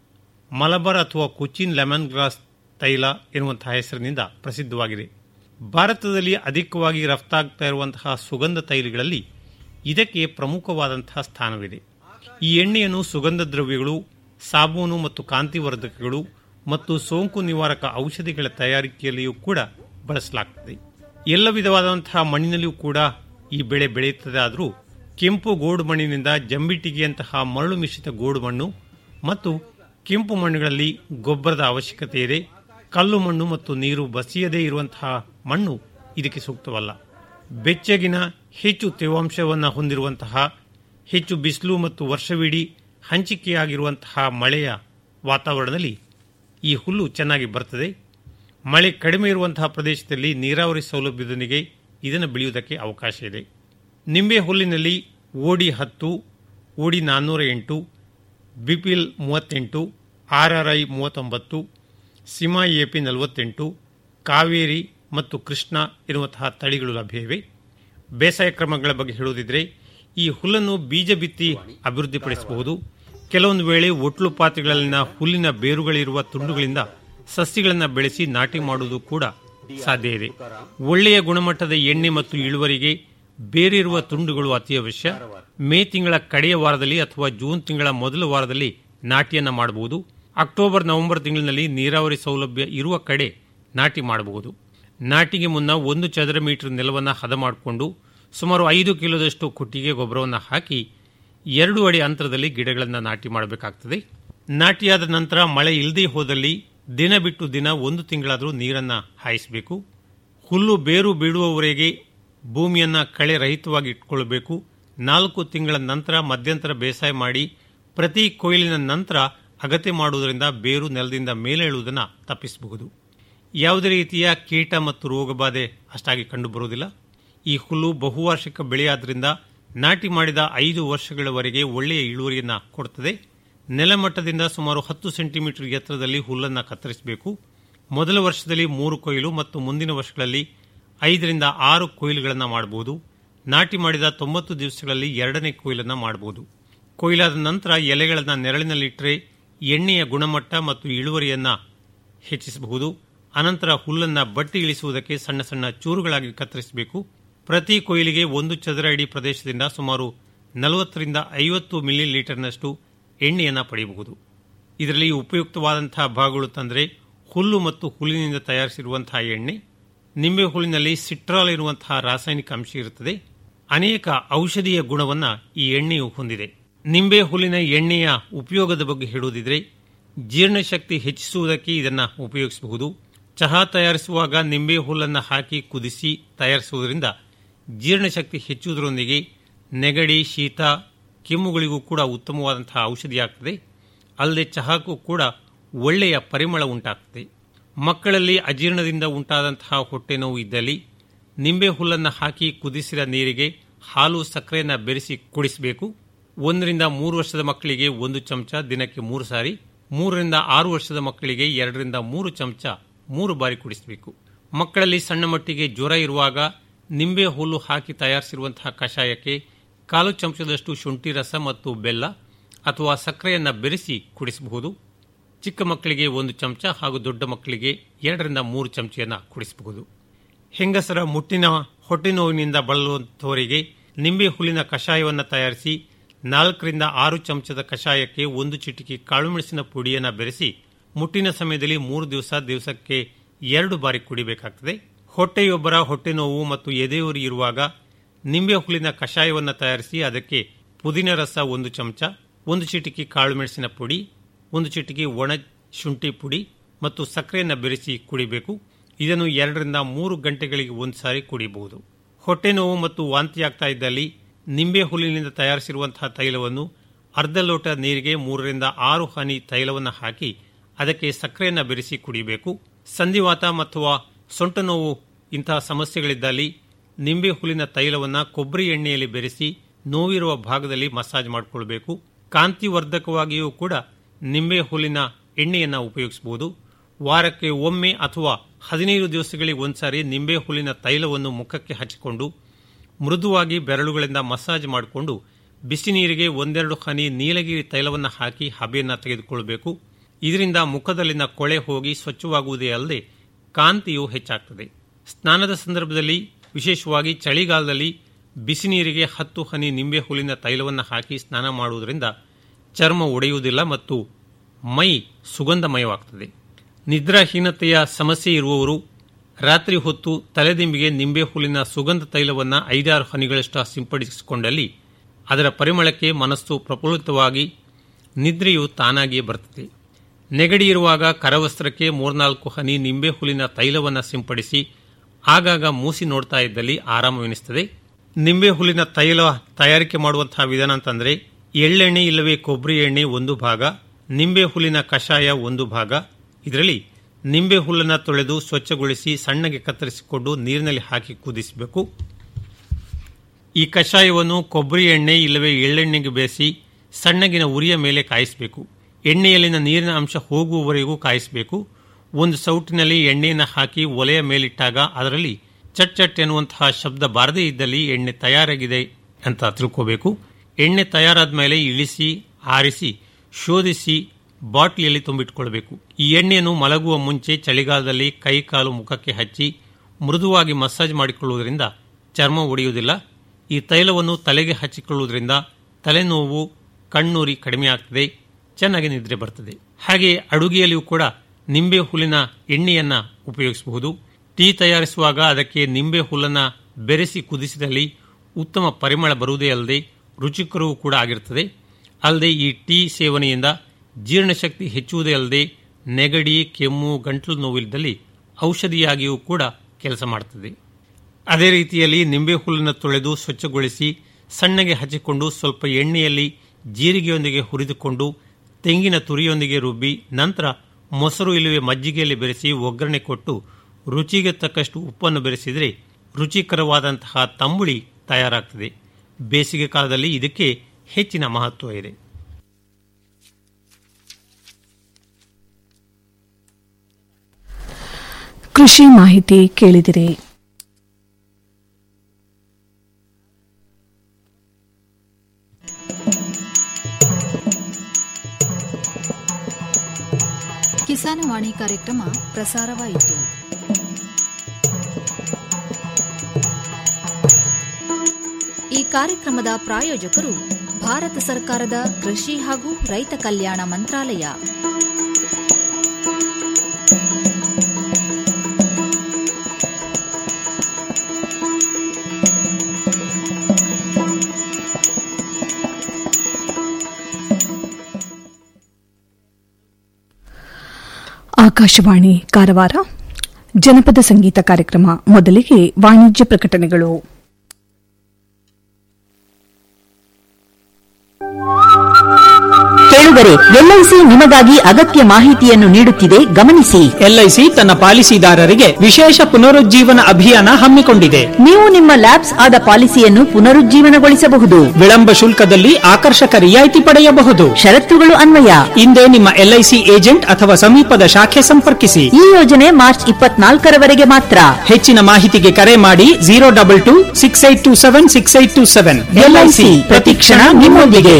ಮಲಬಾರ್ ಅಥವಾ ಕೊಚ್ಚಿನ್ ಲೆಮನ್ ಗ್ರಾಸ್ ತೈಲ ಎನ್ನುವಂತಹ ಹೆಸರಿನಿಂದ ಪ್ರಸಿದ್ಧವಾಗಿದೆ ಭಾರತದಲ್ಲಿ ಅಧಿಕವಾಗಿ ರಫ್ತಾಗ್ತಾ ಇರುವಂತಹ ಸುಗಂಧ ತೈಲಗಳಲ್ಲಿ ಇದಕ್ಕೆ ಪ್ರಮುಖವಾದಂತಹ ಸ್ಥಾನವಿದೆ ಈ ಎಣ್ಣೆಯನ್ನು ಸುಗಂಧ ದ್ರವ್ಯಗಳು ಸಾಬೂನು ಮತ್ತು ಕಾಂತಿವರ್ಧಕಗಳು ಮತ್ತು ಸೋಂಕು ನಿವಾರಕ ಔಷಧಿಗಳ ತಯಾರಿಕೆಯಲ್ಲಿಯೂ ಕೂಡ ಬಳಸಲಾಗುತ್ತದೆ ಎಲ್ಲ ವಿಧವಾದಂತಹ ಮಣ್ಣಿನಲ್ಲಿಯೂ ಕೂಡ ಈ ಬೆಳೆ ಬೆಳೆಯುತ್ತದೆ ಆದರೂ ಕೆಂಪು ಗೋಡು ಮಣ್ಣಿನಿಂದ ಜಂಬಿಟ್ಟಿಗೆಯಂತಹ ಮರಳು ಮಿಶ್ರಿತ ಗೋಡು ಮಣ್ಣು ಮತ್ತು ಕೆಂಪು ಮಣ್ಣುಗಳಲ್ಲಿ ಗೊಬ್ಬರದ ಅವಶ್ಯಕತೆ ಇದೆ ಕಲ್ಲು ಮಣ್ಣು ಮತ್ತು ನೀರು ಬಸಿಯದೇ ಇರುವಂತಹ ಮಣ್ಣು ಇದಕ್ಕೆ ಸೂಕ್ತವಲ್ಲ ಬೆಚ್ಚಗಿನ ಹೆಚ್ಚು ತೇವಾಂಶವನ್ನು ಹೊಂದಿರುವಂತಹ ಹೆಚ್ಚು ಬಿಸಿಲು ಮತ್ತು ವರ್ಷವಿಡೀ ಹಂಚಿಕೆಯಾಗಿರುವಂತಹ ಮಳೆಯ ವಾತಾವರಣದಲ್ಲಿ ಈ ಹುಲ್ಲು ಚೆನ್ನಾಗಿ ಬರ್ತದೆ ಮಳೆ ಕಡಿಮೆ ಇರುವಂತಹ ಪ್ರದೇಶದಲ್ಲಿ ನೀರಾವರಿ ಸೌಲಭ್ಯದೊಂದಿಗೆ ಇದನ್ನು ಬೆಳೆಯುವುದಕ್ಕೆ ಅವಕಾಶ ಇದೆ ನಿಂಬೆ ಹುಲ್ಲಿನಲ್ಲಿ ಓಡಿ ಹತ್ತು ಓಡಿ ನಾನ್ನೂರ ಎಂಟು ಬಿಪಿಲ್ ಮೂವತ್ತೆಂಟು ಆರ್ ಆರ್ ಐ ಮೂವತ್ತೊಂಬತ್ತು ಸಿಮಾ ಎ ಪಿ ನಲವತ್ತೆಂಟು ಕಾವೇರಿ ಮತ್ತು ಕೃಷ್ಣ ಎನ್ನುವಂತಹ ತಳಿಗಳು ಲಭ್ಯವಿವೆ ಬೇಸಾಯ ಕ್ರಮಗಳ ಬಗ್ಗೆ ಹೇಳುವುದಿದ್ರೆ ಈ ಹುಲ್ಲನ್ನು ಬೀಜ ಬಿತ್ತಿ ಅಭಿವೃದ್ಧಿಪಡಿಸಬಹುದು ಕೆಲವೊಂದು ವೇಳೆ ಒಟ್ಲು ಪಾತ್ರೆಗಳಲ್ಲಿನ ಹುಲ್ಲಿನ ಬೇರುಗಳಿರುವ ತುಂಡುಗಳಿಂದ ಸಸ್ಯಗಳನ್ನು ಬೆಳೆಸಿ ನಾಟಿ ಮಾಡುವುದು ಕೂಡ ಸಾಧ್ಯ ಇದೆ ಒಳ್ಳೆಯ ಗುಣಮಟ್ಟದ ಎಣ್ಣೆ ಮತ್ತು ಇಳುವರಿಗೆ ಬೇರಿರುವ ತುಂಡುಗಳು ಅತಿ ಅವಶ್ಯ ಮೇ ತಿಂಗಳ ಕಡೆಯ ವಾರದಲ್ಲಿ ಅಥವಾ ಜೂನ್ ತಿಂಗಳ ಮೊದಲ ವಾರದಲ್ಲಿ ನಾಟಿಯನ್ನು ಮಾಡಬಹುದು ಅಕ್ಟೋಬರ್ ನವೆಂಬರ್ ತಿಂಗಳಿನಲ್ಲಿ ನೀರಾವರಿ ಸೌಲಭ್ಯ ಇರುವ ಕಡೆ ನಾಟಿ ಮಾಡಬಹುದು ನಾಟಿಗೆ ಮುನ್ನ ಒಂದು ಚದರ ಮೀಟರ್ ನೆಲವನ್ನು ಹದ ಮಾಡಿಕೊಂಡು ಸುಮಾರು ಐದು ಕಿಲೋದಷ್ಟು ಕೊಟ್ಟಿಗೆ ಗೊಬ್ಬರವನ್ನು ಹಾಕಿ ಎರಡು ಅಡಿ ಅಂತರದಲ್ಲಿ ಗಿಡಗಳನ್ನು ನಾಟಿ ಮಾಡಬೇಕಾಗ್ತದೆ ನಾಟಿಯಾದ ನಂತರ ಮಳೆ ಇಲ್ಲದೇ ಹೋದಲ್ಲಿ ದಿನ ಬಿಟ್ಟು ದಿನ ಒಂದು ತಿಂಗಳಾದರೂ ನೀರನ್ನು ಹಾಯಿಸಬೇಕು ಹುಲ್ಲು ಬೇರು ಬೀಳುವವರೆಗೆ ಭೂಮಿಯನ್ನು ಕಳೆ ರಹಿತವಾಗಿ ಇಟ್ಕೊಳ್ಬೇಕು ನಾಲ್ಕು ತಿಂಗಳ ನಂತರ ಮಧ್ಯಂತರ ಬೇಸಾಯ ಮಾಡಿ ಪ್ರತಿ ಕೊಯ್ಲಿನ ನಂತರ ಅಗತ್ಯ ಮಾಡುವುದರಿಂದ ಬೇರು ನೆಲದಿಂದ ಮೇಲೇಳುವುದನ್ನು ತಪ್ಪಿಸಬಹುದು ಯಾವುದೇ ರೀತಿಯ ಕೀಟ ಮತ್ತು ರೋಗಬಾಧೆ ಅಷ್ಟಾಗಿ ಕಂಡುಬರುವುದಿಲ್ಲ ಈ ಹುಲ್ಲು ಬಹುವಾರ್ಷಿಕ ಬೆಳೆಯಾದ್ರಿಂದ ನಾಟಿ ಮಾಡಿದ ಐದು ವರ್ಷಗಳವರೆಗೆ ಒಳ್ಳೆಯ ಇಳುವರಿಯನ್ನು ಕೊಡುತ್ತದೆ ನೆಲಮಟ್ಟದಿಂದ ಸುಮಾರು ಹತ್ತು ಸೆಂಟಿಮೀಟರ್ ಎತ್ತರದಲ್ಲಿ ಹುಲ್ಲನ್ನು ಕತ್ತರಿಸಬೇಕು ಮೊದಲ ವರ್ಷದಲ್ಲಿ ಮೂರು ಕೊಯ್ಲು ಮತ್ತು ಮುಂದಿನ ವರ್ಷಗಳಲ್ಲಿ ಐದರಿಂದ ಆರು ಕೊಯ್ಲುಗಳನ್ನು ಮಾಡಬಹುದು ನಾಟಿ ಮಾಡಿದ ತೊಂಬತ್ತು ದಿವಸಗಳಲ್ಲಿ ಎರಡನೇ ಕೊಯ್ಲನ್ನು ಮಾಡಬಹುದು ಕೊಯ್ಲಾದ ನಂತರ ಎಲೆಗಳನ್ನು ನೆರಳಿನಲ್ಲಿಟ್ಟರೆ ಎಣ್ಣೆಯ ಗುಣಮಟ್ಟ ಮತ್ತು ಇಳುವರಿಯನ್ನು ಹೆಚ್ಚಿಸಬಹುದು ಅನಂತರ ಹುಲ್ಲನ್ನು ಬಟ್ಟಿ ಇಳಿಸುವುದಕ್ಕೆ ಸಣ್ಣ ಸಣ್ಣ ಚೂರುಗಳಾಗಿ ಕತ್ತರಿಸಬೇಕು ಪ್ರತಿ ಕೊಯ್ಲಿಗೆ ಒಂದು ಚದರ ಅಡಿ ಪ್ರದೇಶದಿಂದ ಸುಮಾರು ನಲವತ್ತರಿಂದ ಐವತ್ತು ಮಿಲಿ ಲೀಟರ್ನಷ್ಟು ಎಣ್ಣೆಯನ್ನು ಪಡೆಯಬಹುದು ಇದರಲ್ಲಿ ಉಪಯುಕ್ತವಾದಂತಹ ಭಾಗಗಳು ತಂದರೆ ಹುಲ್ಲು ಮತ್ತು ಹುಲ್ಲಿನಿಂದ ತಯಾರಿಸಿರುವಂತಹ ಎಣ್ಣೆ ನಿಂಬೆ ಹುಲ್ಲಿನಲ್ಲಿ ಸಿಟ್ರಾಲ್ ಇರುವಂತಹ ರಾಸಾಯನಿಕ ಅಂಶ ಇರುತ್ತದೆ ಅನೇಕ ಔಷಧೀಯ ಗುಣವನ್ನು ಈ ಎಣ್ಣೆಯು ಹೊಂದಿದೆ ನಿಂಬೆ ಹುಲ್ಲಿನ ಎಣ್ಣೆಯ ಉಪಯೋಗದ ಬಗ್ಗೆ ಹೇಳುವುದಿದ್ರೆ ಜೀರ್ಣಶಕ್ತಿ ಹೆಚ್ಚಿಸುವುದಕ್ಕೆ ಇದನ್ನು ಉಪಯೋಗಿಸಬಹುದು ಚಹಾ ತಯಾರಿಸುವಾಗ ನಿಂಬೆ ಹುಲ್ಲನ್ನು ಹಾಕಿ ಕುದಿಸಿ ತಯಾರಿಸುವುದರಿಂದ ಜೀರ್ಣಶಕ್ತಿ ಹೆಚ್ಚುವುದರೊಂದಿಗೆ ನೆಗಡಿ ಶೀತ ಕೆಮ್ಮುಗಳಿಗೂ ಕೂಡ ಉತ್ತಮವಾದಂತಹ ಔಷಧಿಯಾಗ್ತದೆ ಅಲ್ಲದೆ ಚಹಾಕ್ಕೂ ಕೂಡ ಒಳ್ಳೆಯ ಪರಿಮಳ ಉಂಟಾಗ್ತದೆ ಮಕ್ಕಳಲ್ಲಿ ಅಜೀರ್ಣದಿಂದ ಉಂಟಾದಂತಹ ಹೊಟ್ಟೆ ನೋವು ಇದ್ದಲ್ಲಿ ನಿಂಬೆ ಹುಲ್ಲನ್ನು ಹಾಕಿ ಕುದಿಸಿದ ನೀರಿಗೆ ಹಾಲು ಸಕ್ಕರೆಯನ್ನು ಬೆರೆಸಿ ಕುಡಿಸಬೇಕು ಒಂದರಿಂದ ಮೂರು ವರ್ಷದ ಮಕ್ಕಳಿಗೆ ಒಂದು ಚಮಚ ದಿನಕ್ಕೆ ಮೂರು ಸಾರಿ ಮೂರರಿಂದ ಆರು ವರ್ಷದ ಮಕ್ಕಳಿಗೆ ಎರಡರಿಂದ ಮೂರು ಚಮಚ ಮೂರು ಬಾರಿ ಕುಡಿಸಬೇಕು ಮಕ್ಕಳಲ್ಲಿ ಸಣ್ಣ ಮಟ್ಟಿಗೆ ಜ್ವರ ಇರುವಾಗ ನಿಂಬೆ ಹುಲ್ಲು ಹಾಕಿ ತಯಾರಿಸಿರುವಂತಹ ಕಷಾಯಕ್ಕೆ ಕಾಲು ಚಮಚದಷ್ಟು ಶುಂಠಿ ರಸ ಮತ್ತು ಬೆಲ್ಲ ಅಥವಾ ಸಕ್ಕರೆಯನ್ನು ಬೆರೆಸಿ ಕುಡಿಸಬಹುದು ಚಿಕ್ಕ ಮಕ್ಕಳಿಗೆ ಒಂದು ಚಮಚ ಹಾಗೂ ದೊಡ್ಡ ಮಕ್ಕಳಿಗೆ ಎರಡರಿಂದ ಮೂರು ಚಮಚೆಯನ್ನು ಕುಡಿಸಬಹುದು ಹೆಂಗಸರ ಮುಟ್ಟಿನ ಹೊಟ್ಟೆ ನೋವಿನಿಂದ ಬಳಲುವಂಥವರಿಗೆ ನಿಂಬೆ ಹುಲ್ಲಿನ ಕಷಾಯವನ್ನು ತಯಾರಿಸಿ ನಾಲ್ಕರಿಂದ ಆರು ಚಮಚದ ಕಷಾಯಕ್ಕೆ ಒಂದು ಚಿಟಿಕೆ ಕಾಳುಮೆಣಸಿನ ಪುಡಿಯನ್ನು ಬೆರೆಸಿ ಮುಟ್ಟಿನ ಸಮಯದಲ್ಲಿ ಮೂರು ದಿವಸ ದಿವಸಕ್ಕೆ ಎರಡು ಬಾರಿ ಕುಡಿಬೇಕಾಗ್ತದೆ ಹೊಟ್ಟೆಯೊಬ್ಬರ ಹೊಟ್ಟೆ ನೋವು ಮತ್ತು ಎದೆಯುರಿ ಇರುವಾಗ ನಿಂಬೆ ಹುಲ್ಲಿನ ಕಷಾಯವನ್ನು ತಯಾರಿಸಿ ಅದಕ್ಕೆ ಪುದೀನ ರಸ ಒಂದು ಚಮಚ ಒಂದು ಚಿಟಿಕೆ ಕಾಳುಮೆಣಸಿನ ಪುಡಿ ಒಂದು ಚಿಟಿಕೆ ಒಣ ಶುಂಠಿ ಪುಡಿ ಮತ್ತು ಸಕ್ಕರೆಯನ್ನು ಬೆರೆಸಿ ಕುಡಿಬೇಕು ಇದನ್ನು ಎರಡರಿಂದ ಮೂರು ಗಂಟೆಗಳಿಗೆ ಒಂದು ಸಾರಿ ಕುಡಿಯಬಹುದು ಹೊಟ್ಟೆ ನೋವು ಮತ್ತು ವಾಂತಿಯಾಗ್ತಾ ಇದ್ದಲ್ಲಿ ನಿಂಬೆ ಹುಲ್ಲಿನಿಂದ ತಯಾರಿಸಿರುವಂತಹ ತೈಲವನ್ನು ಅರ್ಧ ಲೋಟ ನೀರಿಗೆ ಮೂರರಿಂದ ಆರು ಹನಿ ತೈಲವನ್ನು ಹಾಕಿ ಅದಕ್ಕೆ ಸಕ್ಕರೆಯನ್ನು ಬೆರೆಸಿ ಕುಡಿಯಬೇಕು ಸಂಧಿವಾತ ಅಥವಾ ಸೊಂಟ ನೋವು ಇಂತಹ ಸಮಸ್ಯೆಗಳಿದ್ದಲ್ಲಿ ನಿಂಬೆ ಹುಲ್ಲಿನ ತೈಲವನ್ನು ಕೊಬ್ಬರಿ ಎಣ್ಣೆಯಲ್ಲಿ ಬೆರೆಸಿ ನೋವಿರುವ ಭಾಗದಲ್ಲಿ ಮಸಾಜ್ ಮಾಡಿಕೊಳ್ಬೇಕು ಕಾಂತಿವರ್ಧಕವಾಗಿಯೂ ಕೂಡ ನಿಂಬೆ ಹುಲ್ಲಿನ ಎಣ್ಣೆಯನ್ನು ಉಪಯೋಗಿಸಬಹುದು ವಾರಕ್ಕೆ ಒಮ್ಮೆ ಅಥವಾ ಹದಿನೈದು ದಿವಸಗಳಿಗೆ ಒಂದ್ಸಾರಿ ನಿಂಬೆ ಹುಲ್ಲಿನ ತೈಲವನ್ನು ಮುಖಕ್ಕೆ ಹಚ್ಚಿಕೊಂಡು ಮೃದುವಾಗಿ ಬೆರಳುಗಳಿಂದ ಮಸಾಜ್ ಮಾಡಿಕೊಂಡು ಬಿಸಿ ನೀರಿಗೆ ಒಂದೆರಡು ಹನಿ ನೀಲಗಿರಿ ತೈಲವನ್ನು ಹಾಕಿ ಹಬೆಯನ್ನು ತೆಗೆದುಕೊಳ್ಳಬೇಕು ಇದರಿಂದ ಮುಖದಲ್ಲಿನ ಕೊಳೆ ಹೋಗಿ ಸ್ವಚ್ಛವಾಗುವುದೇ ಅಲ್ಲದೆ ಕಾಂತಿಯು ಹೆಚ್ಚಾಗ್ತದೆ ಸ್ನಾನದ ಸಂದರ್ಭದಲ್ಲಿ ವಿಶೇಷವಾಗಿ ಚಳಿಗಾಲದಲ್ಲಿ ಬಿಸಿ ನೀರಿಗೆ ಹತ್ತು ಹನಿ ನಿಂಬೆ ಹುಲ್ಲಿನ ತೈಲವನ್ನು ಹಾಕಿ ಸ್ನಾನ ಮಾಡುವುದರಿಂದ ಚರ್ಮ ಒಡೆಯುವುದಿಲ್ಲ ಮತ್ತು ಮೈ ಸುಗಂಧಮಯವಾಗ್ತದೆ ನಿದ್ರಾಹೀನತೆಯ ಸಮಸ್ಯೆ ಇರುವವರು ರಾತ್ರಿ ಹೊತ್ತು ತಲೆದಿಂಬಿಗೆ ನಿಂಬೆ ಹುಲ್ಲಿನ ಸುಗಂಧ ತೈಲವನ್ನು ಐದಾರು ಹನಿಗಳಷ್ಟು ಸಿಂಪಡಿಸಿಕೊಂಡಲ್ಲಿ ಅದರ ಪರಿಮಳಕ್ಕೆ ಮನಸ್ಸು ಪ್ರಫುಲ್ಲಿತವಾಗಿ ನಿದ್ರೆಯು ತಾನಾಗಿಯೇ ಬರುತ್ತದೆ ನೆಗಡಿ ಇರುವಾಗ ಕರವಸ್ತ್ರಕ್ಕೆ ಮೂರ್ನಾಲ್ಕು ಹನಿ ನಿಂಬೆ ಹುಲ್ಲಿನ ತೈಲವನ್ನು ಸಿಂಪಡಿಸಿ ಆಗಾಗ ಮೂಸಿ ನೋಡ್ತಾ ಇದ್ದಲ್ಲಿ ಆರಾಮವೆನಿಸ್ತದೆ ನಿಂಬೆ ಹುಲ್ಲಿನ ತೈಲ ತಯಾರಿಕೆ ಮಾಡುವಂತಹ ವಿಧಾನ ಅಂತಂದ್ರೆ ಎಳ್ಳೆಣ್ಣೆ ಇಲ್ಲವೇ ಕೊಬ್ಬರಿ ಎಣ್ಣೆ ಒಂದು ಭಾಗ ನಿಂಬೆ ಹುಲ್ಲಿನ ಕಷಾಯ ಒಂದು ಭಾಗ ಇದರಲ್ಲಿ ನಿಂಬೆ ಹುಲ್ಲನ್ನು ತೊಳೆದು ಸ್ವಚ್ಛಗೊಳಿಸಿ ಸಣ್ಣಗೆ ಕತ್ತರಿಸಿಕೊಂಡು ನೀರಿನಲ್ಲಿ ಹಾಕಿ ಕುದಿಸಬೇಕು ಈ ಕಷಾಯವನ್ನು ಕೊಬ್ಬರಿ ಎಣ್ಣೆ ಇಲ್ಲವೇ ಎಳ್ಳೆಣ್ಣೆಗೆ ಬೇಯಿಸಿ ಸಣ್ಣಗಿನ ಉರಿಯ ಮೇಲೆ ಕಾಯಿಸಬೇಕು ಎಣ್ಣೆಯಲ್ಲಿನ ನೀರಿನ ಅಂಶ ಹೋಗುವವರೆಗೂ ಕಾಯಿಸಬೇಕು ಒಂದು ಸೌಟಿನಲ್ಲಿ ಎಣ್ಣೆಯನ್ನು ಹಾಕಿ ಒಲೆಯ ಮೇಲಿಟ್ಟಾಗ ಅದರಲ್ಲಿ ಚಟ್ ಚಟ್ ಎನ್ನುವಂತಹ ಶಬ್ದ ಬಾರದೇ ಇದ್ದಲ್ಲಿ ಎಣ್ಣೆ ತಯಾರಾಗಿದೆ ಅಂತ ತಿಳ್ಕೋಬೇಕು ಎಣ್ಣೆ ತಯಾರಾದ ಮೇಲೆ ಇಳಿಸಿ ಆರಿಸಿ ಶೋಧಿಸಿ ಬಾಟ್ಲಿಯಲ್ಲಿ ತುಂಬಿಟ್ಕೊಳ್ಬೇಕು ಈ ಎಣ್ಣೆಯನ್ನು ಮಲಗುವ ಮುಂಚೆ ಚಳಿಗಾಲದಲ್ಲಿ ಕೈ ಕಾಲು ಮುಖಕ್ಕೆ ಹಚ್ಚಿ ಮೃದುವಾಗಿ ಮಸಾಜ್ ಮಾಡಿಕೊಳ್ಳುವುದರಿಂದ ಚರ್ಮ ಒಡೆಯುವುದಿಲ್ಲ ಈ ತೈಲವನ್ನು ತಲೆಗೆ ಹಚ್ಚಿಕೊಳ್ಳುವುದರಿಂದ ತಲೆನೋವು ಕಣ್ಣೂರಿ ಕಡಿಮೆಯಾಗ್ತದೆ ಚೆನ್ನಾಗಿ ನಿದ್ರೆ ಬರ್ತದೆ ಹಾಗೆ ಅಡುಗೆಯಲ್ಲಿಯೂ ಕೂಡ ನಿಂಬೆ ಹುಲ್ಲಿನ ಎಣ್ಣೆಯನ್ನ ಉಪಯೋಗಿಸಬಹುದು ಟೀ ತಯಾರಿಸುವಾಗ ಅದಕ್ಕೆ ನಿಂಬೆ ಹುಲ್ಲನ್ನ ಬೆರೆಸಿ ಕುದಿಸಿದಲ್ಲಿ ಉತ್ತಮ ಪರಿಮಳ ಬರುವುದೇ ಅಲ್ಲದೆ ರುಚಿಕರವೂ ಕೂಡ ಆಗಿರುತ್ತದೆ ಅಲ್ಲದೆ ಈ ಟೀ ಸೇವನೆಯಿಂದ ಜೀರ್ಣಶಕ್ತಿ ಹೆಚ್ಚುವುದೇ ಅಲ್ಲದೆ ನೆಗಡಿ ಕೆಮ್ಮು ಗಂಟಲು ನೋವಿಲ್ಲದಲ್ಲಿ ಔಷಧಿಯಾಗಿಯೂ ಕೂಡ ಕೆಲಸ ಮಾಡುತ್ತದೆ ಅದೇ ರೀತಿಯಲ್ಲಿ ನಿಂಬೆ ಹುಲ್ಲನ್ನು ತೊಳೆದು ಸ್ವಚ್ಛಗೊಳಿಸಿ ಸಣ್ಣಗೆ ಹಚ್ಚಿಕೊಂಡು ಸ್ವಲ್ಪ ಎಣ್ಣೆಯಲ್ಲಿ ಜೀರಿಗೆಯೊಂದಿಗೆ ಹುರಿದುಕೊಂಡು ತೆಂಗಿನ ತುರಿಯೊಂದಿಗೆ ರುಬ್ಬಿ ನಂತರ ಮೊಸರು ಇಲ್ಲವೇ ಮಜ್ಜಿಗೆಯಲ್ಲಿ ಬೆರೆಸಿ ಒಗ್ಗರಣೆ ಕೊಟ್ಟು ರುಚಿಗೆ ತಕ್ಕಷ್ಟು ಉಪ್ಪನ್ನು ಬೆರೆಸಿದರೆ ರುಚಿಕರವಾದಂತಹ ತಂಬುಳಿ ತಯಾರಾಗ್ತದೆ ಬೇಸಿಗೆ ಕಾಲದಲ್ಲಿ ಇದಕ್ಕೆ ಹೆಚ್ಚಿನ ಮಹತ್ವ ಇದೆ ಕೃಷಿ ಮಾಹಿತಿ ಕೇಳಿದಿರಿ ಕಿಸಾನವಾಣಿ ಕಾರ್ಯಕ್ರಮ ಪ್ರಸಾರವಾಯಿತು ಈ ಕಾರ್ಯಕ್ರಮದ ಪ್ರಾಯೋಜಕರು ಭಾರತ ಸರ್ಕಾರದ ಕೃಷಿ ಹಾಗೂ ರೈತ ಕಲ್ಯಾಣ ಮಂತ್ರಾಲಯ ಆಕಾಶವಾಣಿ ಕಾರವಾರ ಜನಪದ ಸಂಗೀತ ಕಾರ್ಯಕ್ರಮ ಮೊದಲಿಗೆ ವಾಣಿಜ್ಯ ಪ್ರಕಟಣೆಗಳು ಕೇಳುಗ ಕೇಳುಗರೆ ಎಲ್ಐಸಿ ನಿಮಗಾಗಿ ಅಗತ್ಯ ಮಾಹಿತಿಯನ್ನು ನೀಡುತ್ತಿದೆ ಗಮನಿಸಿ ಎಲ್ಐಸಿ ತನ್ನ ಪಾಲಿಸಿದಾರರಿಗೆ ವಿಶೇಷ ಪುನರುಜ್ಜೀವನ ಅಭಿಯಾನ ಹಮ್ಮಿಕೊಂಡಿದೆ ನೀವು ನಿಮ್ಮ ಲ್ಯಾಬ್ಸ್ ಆದ ಪಾಲಿಸಿಯನ್ನು ಪುನರುಜ್ಜೀವನಗೊಳಿಸಬಹುದು ವಿಳಂಬ ಶುಲ್ಕದಲ್ಲಿ ಆಕರ್ಷಕ ರಿಯಾಯಿತಿ ಪಡೆಯಬಹುದು ಷರತ್ತುಗಳು ಅನ್ವಯ ಹಿಂದೆ ನಿಮ್ಮ ಎಲ್ಐಸಿ ಏಜೆಂಟ್ ಅಥವಾ ಸಮೀಪದ ಶಾಖೆ ಸಂಪರ್ಕಿಸಿ ಈ ಯೋಜನೆ ಮಾರ್ಚ್ ಇಪ್ಪತ್ನಾಲ್ಕರವರೆಗೆ ಮಾತ್ರ ಹೆಚ್ಚಿನ ಮಾಹಿತಿಗೆ ಕರೆ ಮಾಡಿ zero double two six eight two seven six eight two seven LIC ಪ್ರತಿಕ್ಷಣ ನಿಮ್ಮೊಂದಿಗೆ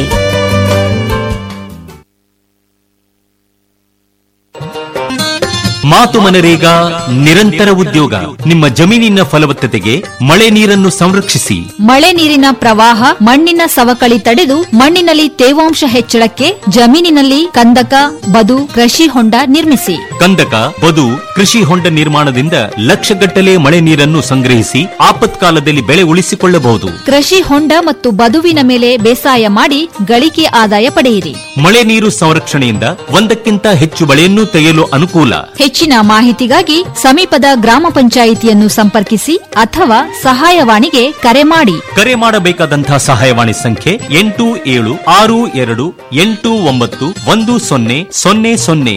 ಮಾತು ಮನರೇಗಾ ನಿರಂತರ ಉದ್ಯೋಗ ನಿಮ್ಮ ಜಮೀನಿನ ಫಲವತ್ತತೆಗೆ ಮಳೆ ನೀರನ್ನು ಸಂರಕ್ಷಿಸಿ ಮಳೆ ನೀರಿನ ಪ್ರವಾಹ ಮಣ್ಣಿನ ಸವಕಳಿ ತಡೆದು ಮಣ್ಣಿನಲ್ಲಿ ತೇವಾಂಶ ಹೆಚ್ಚಳಕ್ಕೆ ಜಮೀನಿನಲ್ಲಿ ಕಂದಕ ಬದು ಕೃಷಿ ಹೊಂಡ ನಿರ್ಮಿಸಿ ಕಂದಕ ಬದು ಕೃಷಿ ಹೊಂಡ ನಿರ್ಮಾಣದಿಂದ ಲಕ್ಷಗಟ್ಟಲೆ ಮಳೆ ನೀರನ್ನು ಸಂಗ್ರಹಿಸಿ ಆಪತ್ಕಾಲದಲ್ಲಿ ಬೆಳೆ ಉಳಿಸಿಕೊಳ್ಳಬಹುದು ಕೃಷಿ ಹೊಂಡ ಮತ್ತು ಬದುವಿನ ಮೇಲೆ ಬೇಸಾಯ ಮಾಡಿ ಗಳಿಕೆ ಆದಾಯ ಪಡೆಯಿರಿ ಮಳೆ ನೀರು ಸಂರಕ್ಷಣೆಯಿಂದ ಒಂದಕ್ಕಿಂತ ಹೆಚ್ಚು ಬೆಳೆಯನ್ನು ತೆಗೆಯಲು ಅನುಕೂಲ ಹೆಚ್ಚಿನ ಮಾಹಿತಿಗಾಗಿ ಸಮೀಪದ ಗ್ರಾಮ ಪಂಚಾಯಿತಿಯನ್ನು ಸಂಪರ್ಕಿಸಿ ಅಥವಾ ಸಹಾಯವಾಣಿಗೆ ಕರೆ ಮಾಡಿ ಕರೆ ಮಾಡಬೇಕಾದಂತಹ ಸಹಾಯವಾಣಿ ಸಂಖ್ಯೆ ಎಂಟು ಏಳು ಆರು ಎರಡು ಎಂಟು ಒಂಬತ್ತು ಒಂದು ಸೊನ್ನೆ ಸೊನ್ನೆ ಸೊನ್ನೆ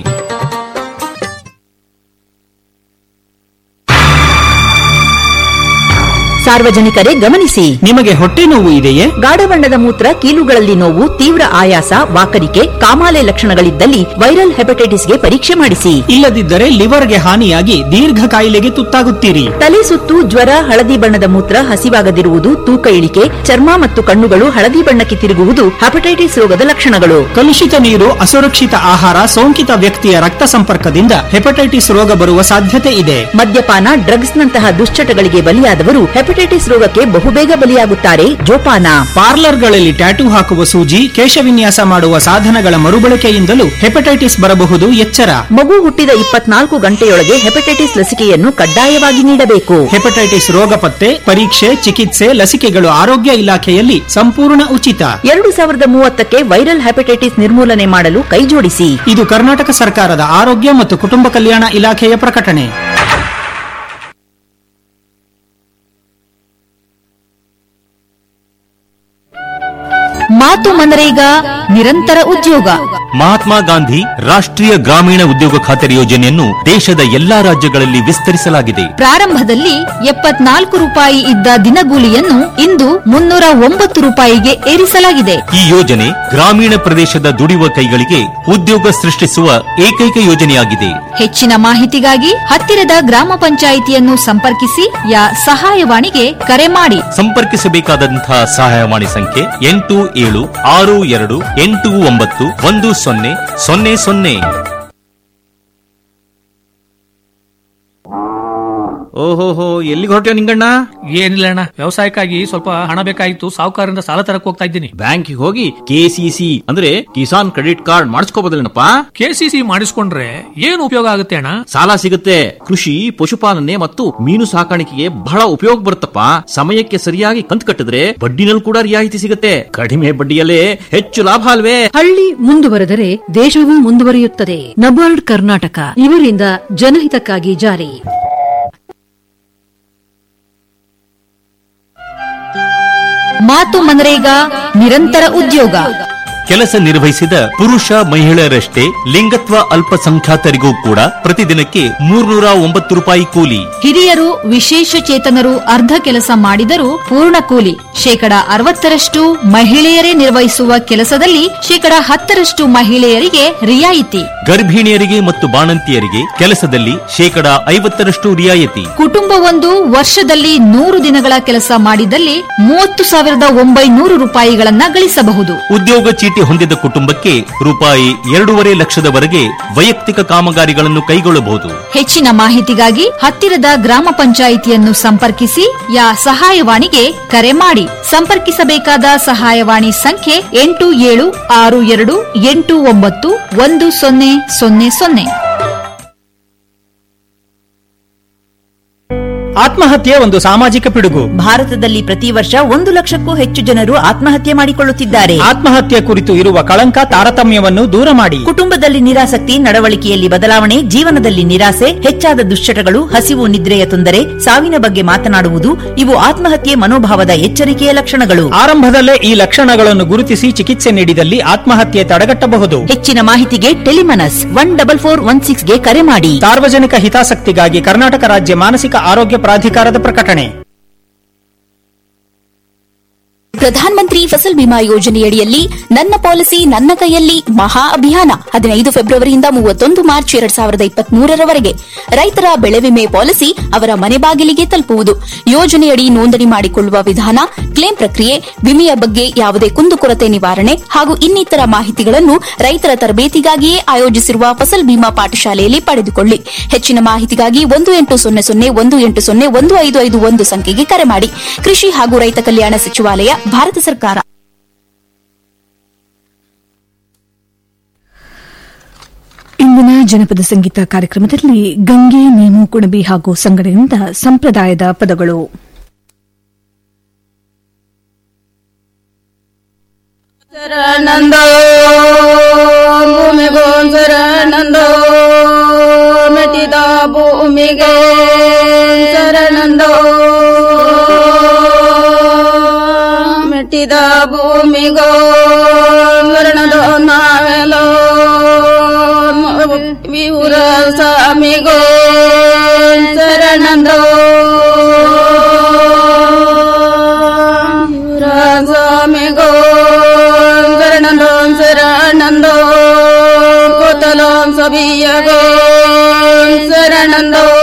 ಸಾರ್ವಜನಿಕರೇ ಗಮನಿಸಿ ನಿಮಗೆ ಹೊಟ್ಟೆ ನೋವು ಇದೆಯೇ ಗಾಢ ಬಣ್ಣದ ಮೂತ್ರ ಕೀಲುಗಳಲ್ಲಿ ನೋವು ತೀವ್ರ ಆಯಾಸ ವಾಕರಿಕೆ ಕಾಮಾಲೆ ಲಕ್ಷಣಗಳಿದ್ದಲ್ಲಿ ವೈರಲ್ ಹೆಪಟೈಟಿಸ್ಗೆ ಪರೀಕ್ಷೆ ಮಾಡಿಸಿ ಇಲ್ಲದಿದ್ದರೆ ಲಿವರ್ಗೆ ಹಾನಿಯಾಗಿ ದೀರ್ಘ ಕಾಯಿಲೆಗೆ ತುತ್ತಾಗುತ್ತೀರಿ ತಲೆ ಸುತ್ತು ಜ್ವರ ಹಳದಿ ಬಣ್ಣದ ಮೂತ್ರ ಹಸಿವಾಗದಿರುವುದು ತೂಕ ಇಳಿಕೆ ಚರ್ಮ ಮತ್ತು ಕಣ್ಣುಗಳು ಹಳದಿ ಬಣ್ಣಕ್ಕೆ ತಿರುಗುವುದು ಹೆಪಟೈಟಿಸ್ ರೋಗದ ಲಕ್ಷಣಗಳು ಕಲುಷಿತ ನೀರು ಅಸುರಕ್ಷಿತ ಆಹಾರ ಸೋಂಕಿತ ವ್ಯಕ್ತಿಯ ರಕ್ತ ಸಂಪರ್ಕದಿಂದ ಹೆಪಟೈಟಿಸ್ ರೋಗ ಬರುವ ಸಾಧ್ಯತೆ ಇದೆ ಮದ್ಯಪಾನ ಡ್ರಗ್ಸ್ ನಂತಹ ದುಶ್ಚಟಗಳಿಗೆ ಬಲಿಯಾದವರು ಹೆಪಟೈಟಿಸ್ ರೋಗಕ್ಕೆ ಬಹುಬೇಗ ಬಲಿಯಾಗುತ್ತಾರೆ ಜೋಪಾನ ಪಾರ್ಲರ್ಗಳಲ್ಲಿ ಟ್ಯಾಟೂ ಹಾಕುವ ಸೂಜಿ ಕೇಶವಿನ್ಯಾಸ ಮಾಡುವ ಸಾಧನಗಳ ಮರುಬಳಕೆಯಿಂದಲೂ ಹೆಪಟೈಟಿಸ್ ಬರಬಹುದು ಎಚ್ಚರ ಮಗು ಹುಟ್ಟಿದ ಇಪ್ಪತ್ನಾಲ್ಕು ಗಂಟೆಯೊಳಗೆ ಹೆಪಟೈಟಿಸ್ ಲಸಿಕೆಯನ್ನು ಕಡ್ಡಾಯವಾಗಿ ನೀಡಬೇಕು ಹೆಪಟೈಟಿಸ್ ರೋಗ ಪತ್ತೆ ಪರೀಕ್ಷೆ ಚಿಕಿತ್ಸೆ ಲಸಿಕೆಗಳು ಆರೋಗ್ಯ ಇಲಾಖೆಯಲ್ಲಿ ಸಂಪೂರ್ಣ ಉಚಿತ ಎರಡು ಸಾವಿರದ ಮೂವತ್ತಕ್ಕೆ ವೈರಲ್ ಹೆಪಟೈಟಿಸ್ ನಿರ್ಮೂಲನೆ ಮಾಡಲು ಕೈಜೋಡಿಸಿ ಇದು ಕರ್ನಾಟಕ ಸರ್ಕಾರದ ಆರೋಗ್ಯ ಮತ್ತು ಕುಟುಂಬ ಕಲ್ಯಾಣ ಇಲಾಖೆಯ ಪ್ರಕಟಣೆ ಮಾತು ಮನರೇಗಾ ನಿರಂತರ ಉದ್ಯೋಗ ಮಹಾತ್ಮ ಗಾಂಧಿ ರಾಷ್ಟ್ರೀಯ ಗ್ರಾಮೀಣ ಉದ್ಯೋಗ ಖಾತರಿ ಯೋಜನೆಯನ್ನು ದೇಶದ ಎಲ್ಲಾ ರಾಜ್ಯಗಳಲ್ಲಿ ವಿಸ್ತರಿಸಲಾಗಿದೆ ಪ್ರಾರಂಭದಲ್ಲಿ ಎಪ್ಪತ್ನಾಲ್ಕು ರೂಪಾಯಿ ಇದ್ದ ದಿನಗೂಲಿಯನ್ನು ಇಂದು ಮುನ್ನೂರ ಒಂಬತ್ತು ರೂಪಾಯಿಗೆ ಏರಿಸಲಾಗಿದೆ ಈ ಯೋಜನೆ ಗ್ರಾಮೀಣ ಪ್ರದೇಶದ ದುಡಿಯುವ ಕೈಗಳಿಗೆ ಉದ್ಯೋಗ ಸೃಷ್ಟಿಸುವ ಏಕೈಕ ಯೋಜನೆಯಾಗಿದೆ ಹೆಚ್ಚಿನ ಮಾಹಿತಿಗಾಗಿ ಹತ್ತಿರದ ಗ್ರಾಮ ಪಂಚಾಯಿತಿಯನ್ನು ಸಂಪರ್ಕಿಸಿ ಯಾ ಸಹಾಯವಾಣಿಗೆ ಕರೆ ಮಾಡಿ ಸಂಪರ್ಕಿಸಬೇಕಾದಂತಹ ಸಹಾಯವಾಣಿ ಸಂಖ್ಯೆ ಎಂಟು ಏಳು ಆರು ಎರಡು ಎಂಟು ಒಂಬತ್ತು ಒಂದು ಸೊನ್ನೆ ಸೊನ್ನೆ ಸೊನ್ನೆ ಓಹೋಹೋ ಎಲ್ಲಿಗೆ ಹೊರಟ್ಯೋ ನಿಂಗಣ್ಣ ಏನಿಲ್ಲ ಅಣ್ಣ ವ್ಯವಸಾಯಕ್ಕಾಗಿ ಸ್ವಲ್ಪ ಹಣ ಬೇಕಾಗಿತ್ತು ಸಾಹುಕಾರರಿಂದ ಸಾಲ ತರಕ್ ಹೋಗ್ತಾ ಇದ್ದೀನಿ ಬ್ಯಾಂಕಿಗೆ ಹೋಗಿ ಕೆಸಿಸಿ ಅಂದ್ರೆ ಕಿಸಾನ್ ಕ್ರೆಡಿಟ್ ಕಾರ್ಡ್ ಮಾಡಿಸ್ಕೋಬೋದಲ್ಲೇನಪ್ಪ ಕೆಸಿಸಿ ಮಾಡಿಸ್ಕೊಂಡ್ರೆ ಏನು ಉಪಯೋಗ ಆಗುತ್ತೆ ಅಣ್ಣ ಸಾಲ ಸಿಗುತ್ತೆ ಕೃಷಿ ಪಶುಪಾಲನೆ ಮತ್ತು ಮೀನು ಸಾಕಾಣಿಕೆಗೆ ಬಹಳ ಉಪಯೋಗ ಬರುತ್ತಪ್ಪ ಸಮಯಕ್ಕೆ ಸರಿಯಾಗಿ ಕಂತು ಕಟ್ಟಿದ್ರೆ ಬಡ್ಡಿನಲ್ಲಿ ಕೂಡ ರಿಯಾಯಿತಿ ಸಿಗುತ್ತೆ ಕಡಿಮೆ ಬಡ್ಡಿಯಲ್ಲೇ ಹೆಚ್ಚು ಲಾಭ ಅಲ್ವೇ ಹಳ್ಳಿ ಮುಂದುವರೆದರೆ ದೇಶವೂ ಮುಂದುವರಿಯುತ್ತದೆ ನಬಾರ್ಡ್ ಕರ್ನಾಟಕ ಇವರಿಂದ ಜನಹಿತಕ್ಕಾಗಿ ಜಾರಿ ಮಾತು ಮನರೇಗಾ ನಿರಂತರ ಉದ್ಯೋಗ ಕೆಲಸ ನಿರ್ವಹಿಸಿದ ಪುರುಷ ಮಹಿಳೆಯರಷ್ಟೇ ಲಿಂಗತ್ವ ಅಲ್ಪಸಂಖ್ಯಾತರಿಗೂ ಕೂಡ ಪ್ರತಿದಿನಕ್ಕೆ ಮೂರ್ನೂರ ಒಂಬತ್ತು ರೂಪಾಯಿ ಕೂಲಿ ಹಿರಿಯರು ವಿಶೇಷ ಚೇತನರು ಅರ್ಧ ಕೆಲಸ ಮಾಡಿದರೂ ಪೂರ್ಣ ಕೂಲಿ ಶೇಕಡ ಅರವತ್ತರಷ್ಟು ಮಹಿಳೆಯರೇ ನಿರ್ವಹಿಸುವ ಕೆಲಸದಲ್ಲಿ ಶೇಕಡ ಹತ್ತರಷ್ಟು ಮಹಿಳೆಯರಿಗೆ ರಿಯಾಯಿತಿ ಗರ್ಭಿಣಿಯರಿಗೆ ಮತ್ತು ಬಾಣಂತಿಯರಿಗೆ ಕೆಲಸದಲ್ಲಿ ಶೇಕಡ ಐವತ್ತರಷ್ಟು ರಿಯಾಯಿತಿ ಕುಟುಂಬವೊಂದು ವರ್ಷದಲ್ಲಿ ನೂರು ದಿನಗಳ ಕೆಲಸ ಮಾಡಿದಲ್ಲಿ ಮೂವತ್ತು ಸಾವಿರದ ಒಂಬೈನೂರು ರೂಪಾಯಿಗಳನ್ನ ಗಳಿಸಬಹುದು ಉದ್ಯೋಗ ಚೀಟಿ ಹೊಂದಿದ ಕುಟುಂಬಕ್ಕೆ ರೂಪಾಯಿ ಎರಡೂವರೆ ಲಕ್ಷದವರೆಗೆ ವೈಯಕ್ತಿಕ ಕಾಮಗಾರಿಗಳನ್ನು ಕೈಗೊಳ್ಳಬಹುದು ಹೆಚ್ಚಿನ ಮಾಹಿತಿಗಾಗಿ ಹತ್ತಿರದ ಗ್ರಾಮ ಪಂಚಾಯಿತಿಯನ್ನು ಸಂಪರ್ಕಿಸಿ ಯಾ ಸಹಾಯವಾಣಿಗೆ ಕರೆ ಮಾಡಿ ಸಂಪರ್ಕಿಸಬೇಕಾದ ಸಹಾಯವಾಣಿ ಸಂಖ್ಯೆ ಎಂಟು ಏಳು ಆರು ಎರಡು ಎಂಟು ಒಂಬತ್ತು ಒಂದು ಸೊನ್ನೆ ಸೊನ್ನೆ ಸೊನ್ನೆ ಆತ್ಮಹತ್ಯೆ ಒಂದು ಸಾಮಾಜಿಕ ಪಿಡುಗು ಭಾರತದಲ್ಲಿ ಪ್ರತಿ ವರ್ಷ ಒಂದು ಲಕ್ಷಕ್ಕೂ ಹೆಚ್ಚು ಜನರು ಆತ್ಮಹತ್ಯೆ ಮಾಡಿಕೊಳ್ಳುತ್ತಿದ್ದಾರೆ ಆತ್ಮಹತ್ಯೆ ಕುರಿತು ಇರುವ ಕಳಂಕ ತಾರತಮ್ಯವನ್ನು ದೂರ ಮಾಡಿ ಕುಟುಂಬದಲ್ಲಿ ನಿರಾಸಕ್ತಿ ನಡವಳಿಕೆಯಲ್ಲಿ ಬದಲಾವಣೆ ಜೀವನದಲ್ಲಿ ನಿರಾಸೆ ಹೆಚ್ಚಾದ ದುಶ್ಚಟಗಳು ಹಸಿವು ನಿದ್ರೆಯ ತೊಂದರೆ ಸಾವಿನ ಬಗ್ಗೆ ಮಾತನಾಡುವುದು ಇವು ಆತ್ಮಹತ್ಯೆ ಮನೋಭಾವದ ಎಚ್ಚರಿಕೆಯ ಲಕ್ಷಣಗಳು ಆರಂಭದಲ್ಲೇ ಈ ಲಕ್ಷಣಗಳನ್ನು ಗುರುತಿಸಿ ಚಿಕಿತ್ಸೆ ನೀಡಿದಲ್ಲಿ ಆತ್ಮಹತ್ಯೆ ತಡೆಗಟ್ಟಬಹುದು ಹೆಚ್ಚಿನ ಮಾಹಿತಿಗೆ Telemanas one double four one six ಗೆ ಕರೆ ಮಾಡಿ ಸಾರ್ವಜನಿಕ ಹಿತಾಸಕ್ತಿಗಾಗಿ ಕರ್ನಾಟಕ ರಾಜ್ಯ ಮಾನಸಿಕ ಆರೋಗ್ಯ ಪ್ರಾಧಿಕಾರದ ಪ್ರಕಟಣೆ ಪ್ರಧಾನ ಮಂತ್ರಿ ಫಸಲ್ ಬಿಮಾ ಯೋಜನೆಯಡಿಯಲ್ಲಿ ನನ್ನ ಪಾಲಿಸಿ ನನ್ನ ಕೈಯಲ್ಲಿ ಮಹಾ ಅಭಿಯಾನ ಹದಿನೈದು ಫೆಬ್ರವರಿಯಿಂದ ಮೂವತ್ತೊಂದು ಮಾರ್ಚ್ ಎರಡ್ ಸಾವಿರದ ಇಪ್ಪತ್ಮೂರರವರೆಗೆ ರೈತರ ಬೆಳೆ ವಿಮೆ ಪಾಲಿಸಿ ಅವರ ಮನೆ ಬಾಗಿಲಿಗೆ ತಲುಪುವುದು ಯೋಜನೆಯಡಿ ನೋಂದಣಿ ಮಾಡಿಕೊಳ್ಳುವ ವಿಧಾನ ಕ್ಲೇಮ್ ಪ್ರಕ್ರಿಯೆ ವಿಮೆಯ ಬಗ್ಗೆ ಯಾವುದೇ ಕುಂದುಕೊರತೆ ನಿವಾರಣೆ ಹಾಗೂ ಇನ್ನಿತರ ಮಾಹಿತಿಗಳನ್ನು ರೈತರ ತರಬೇತಿಗಾಗಿಯೇ ಆಯೋಜಿಸಿರುವ ಫಸಲ್ ಬಿಮಾ ಪಾಠಶಾಲೆಯಲ್ಲಿ ಪಡೆದುಕೊಳ್ಳಿ ಹೆಚ್ಚಿನ ಮಾಹಿತಿಗಾಗಿ ಒಂದು ಎಂಟು ಸೊನ್ನೆ ಸೊನ್ನೆ ಒಂದು ಎಂಟು ಸೊನ್ನೆ ಒಂದು ಐದು ಐದು ಒಂದು ಸಂಖ್ಯೆಗೆ ಕರೆ ಮಾಡಿ ಕೃಷಿ ಹಾಗೂ ರೈತ ಕಲ್ಯಾಣ ಸಚಿವಾಲಯ ಭಾರತ ಸರ್ಕಾರ ಇಂದಿನ ಜನಪದ ಸಂಗೀತ ಕಾರ್ಯಕ್ರಮದಲ್ಲಿ ಗಂಗೆ ನೇಮು ಕುಣಬಿ ಹಾಗೂ ಸಂಗಡದಿಂದ ಸಂಪ್ರದಾಯದ ಪದಗಳು ಶರಣಂದೋ ಭೂಮಿಗೋ ಶರಣಂದೋ ಮೆಟ್ಟಿದ ಭೂಮಿಗೆ ಶರಣಂದೋ ಮೆಟ್ಟಿದ ಭೂಮಿಗೋ ಶರಣದೋ ನಾವೆಲೋ ವಿವರ ಸ್ವಾಮಿಗೋ ಶರಣಂದೋ ಸ್ವಾಮಿಗೋ ಶರಣಂದೋ ಶರಣಂದೋ ಕೋತಲೋ ಸಬಿಯಗೋ ಶರಣಂದೋ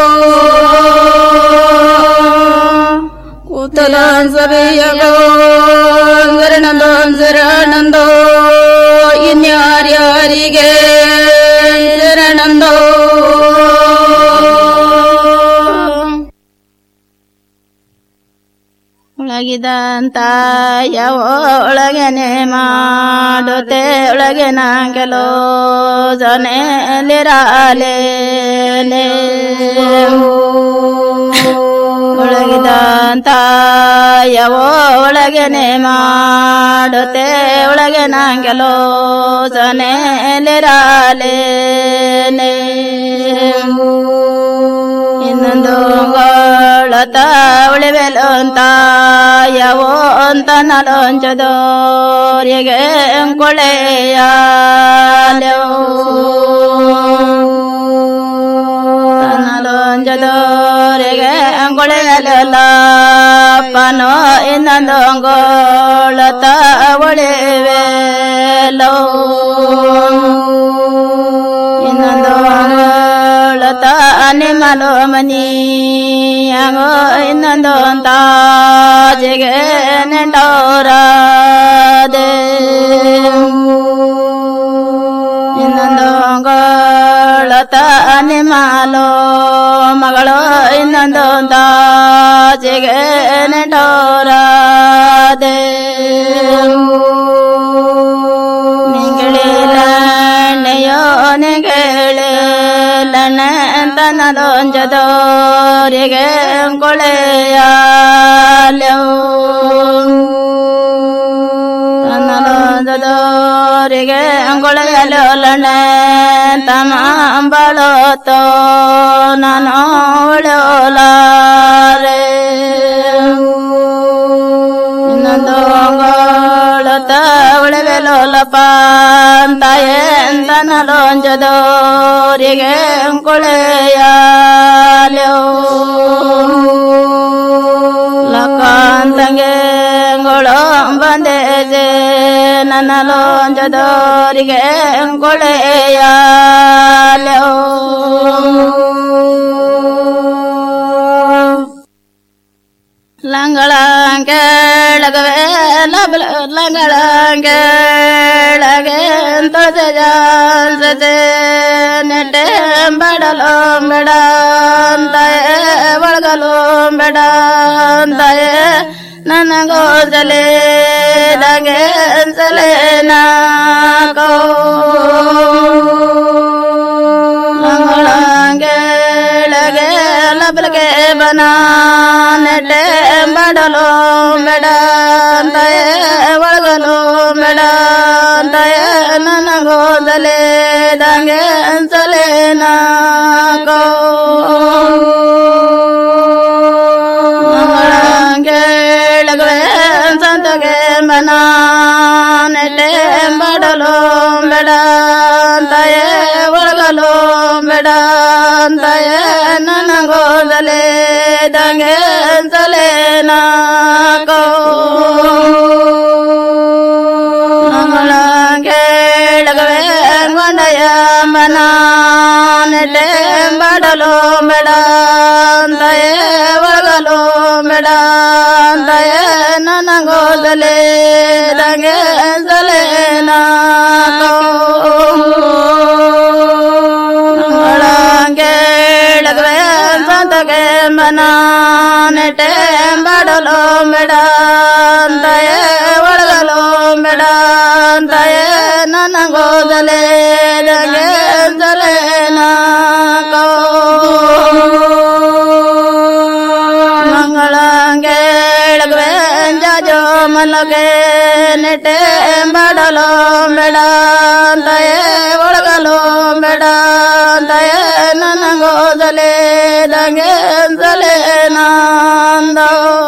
ಕೂತಲೋ ಸಬಿಯಗೋ ಶರಣಂದೋ ಶರಣಂದೋ ಇನ್ಯಾರ್ಯಾರಿಗೆ ಶರಣಂದೋ ಒಳಗಿದಂತ ಯಾವ ಒಳಗೆನೆ ಮಾಡುತ್ತೆ ಒಳಗಿನ ಕೆಲೋ ಜನೆಲಿರಾಲೆ ಒಳಗಿದಂತ ಯಾವ ಒಳಗೆನೆ ಮಾಡುತ್ತೆ ಒಳಗಿನ ಕೆಲೋ ಜನೆಲಿರಾಲೆ ಇನ್ನೊಂದು ಗೋಳತ ಉಳಿವೆಲು ಅಂತ ಯಾವೋ ಅಂತ ನಲೊಂಚದೋರಿಗೆ ಕೊಳೆಯ ನಲೊಂಚದೋರಿಗೆ ಕೊಳೆಯಲ್ಲ ಪನೋ ಇನ್ನೊಂದು ಗೋಳತ ಉಳಿವೆಲೋ ಇನ್ನೊಂದು ಗೋಳತ ನಿಮಲೋ ಮನಿ ಆಗೋ ಇನ್ನೊಂದು ತಾಜಿಗೆ ನೆಂಟೋರಾದೆ ಇನ್ನೊಂದು ಗೋಳತ ನಿಮಲೋ ಮಗಳು ಇನ್ನೊಂದು ತಾಜಿಗೆ ನೆಂಟೋರಾದೆ ನಿಗಳಿಲಣ್ಣೆಯೋ ನಿಗಳಿಲಣ್ಣ ತನದೊಂಜದೋರಿಗೆ ಕೊಳೆಯಾಲ್ಯವು ತನ್ನದೊಂಜದೋರಿಗೆ ಕೊಳೆಯಲೊಲಣ್ಣ ತಮಾಂಬಳೋತೋ ನಾನು ಉಳೋಲಾರೆ ಇನ್ನೊಂದು ಗೋಳತ ಉಳವೆಲೋಲಪ ಅಂತಾಯೆ ತನಲೊಂಜದೋರಿಗೆ ಕೊಳೆಯಾಲ್ಯೋ ಲಕಾಂತಂಗೆ ಗೊಳೋ ಬಂದೆ ನನ್ನ ಲೋಂಜದೋರಿಗೆ ಕೊಳೆಯಾಲ್ಯೋ ಲಂಗಳ ಕೆಳಗವೆ ಲಬಲ ಲಂಗಳ ಕೆಳಗೆ ತೊಳೆದ ಜಾನ್ಸದೆ ನೆಟ್ಟೆ ಬಡಲು ಬೇಡ ಅಂತಾಯೆ ಒಳಗಲು ಬೇಡ ಅಂತಾಯೆ ನನಗೋಸಲೆ ದಂಗೆ ಸಲೆ ನಾಕೋ ಲಂಗಳ ಕೆಳಗೆ ಲಬಲಗೆ ಬನಾ ದಂಗೆ ಸಲೇನ ಕೋ ಕೇಳಗವೆ ಸಂತಗೆ ಮನ ನೆಟ್ಟೆ ಬಡಲು ಬೇಡ ಅಂತಾಯೇ ಒಳಗಲು ಬೇಡ ಅಂತಾಯೇ ನನಗೋದಲೆ ದಂಗೆ ಸಲೇನ ಕೋ ಕೇಳಗವೆ ಗೊಂಡಯ ಮನ ನೆಟ್ಟೆ ಬಡಲು ಬೇಡ ಅಂತಾಯೇ ಒಳಗಲು ಬೇಡ ಅಂತಾಯೇ ನನಗೋದಲೆ ದಂಗೆ ಸಲೇನ ಕೋ ಕೇಳಗವೆ ಸಂತಗೆ ಮನ ನೆಟ್ಟೆ ಬಡಲು ಬೇಡ ಅಂತಾಯೇ ಒಳಗಲು ಬೇಡ ಅಂತಾಯೇ ನನಗೋದಲೆ ದಂಗೆ ಸಲೇನ ಕೋ ಮಂಗಳ ಕೇಳಗವೆ ಜಾಜೋ ಮಲಗೆ ನೆಟ್ಟೆ ಬಡಲು ಬೇಡ ಅಂತಾಯೇ ಒಳಗಲು ಬೇಡ ಅಂತಾಯೇ ನನಗೋದಲೆ ದಂಗೆ ಸಲೆ ನಂದ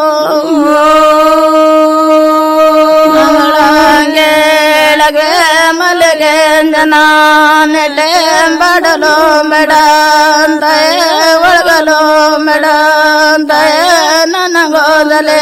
ಕೇಳಗೆ ಮಲಗೆ ಜನ ನೆಟ್ಟೆ ಬಡಲು ಬೇಡ ಅಂತಾಯೇ ಒಳಗಲು ಬೇಡ ಅಂತಾಯೇ ನನಗೋದಲೆ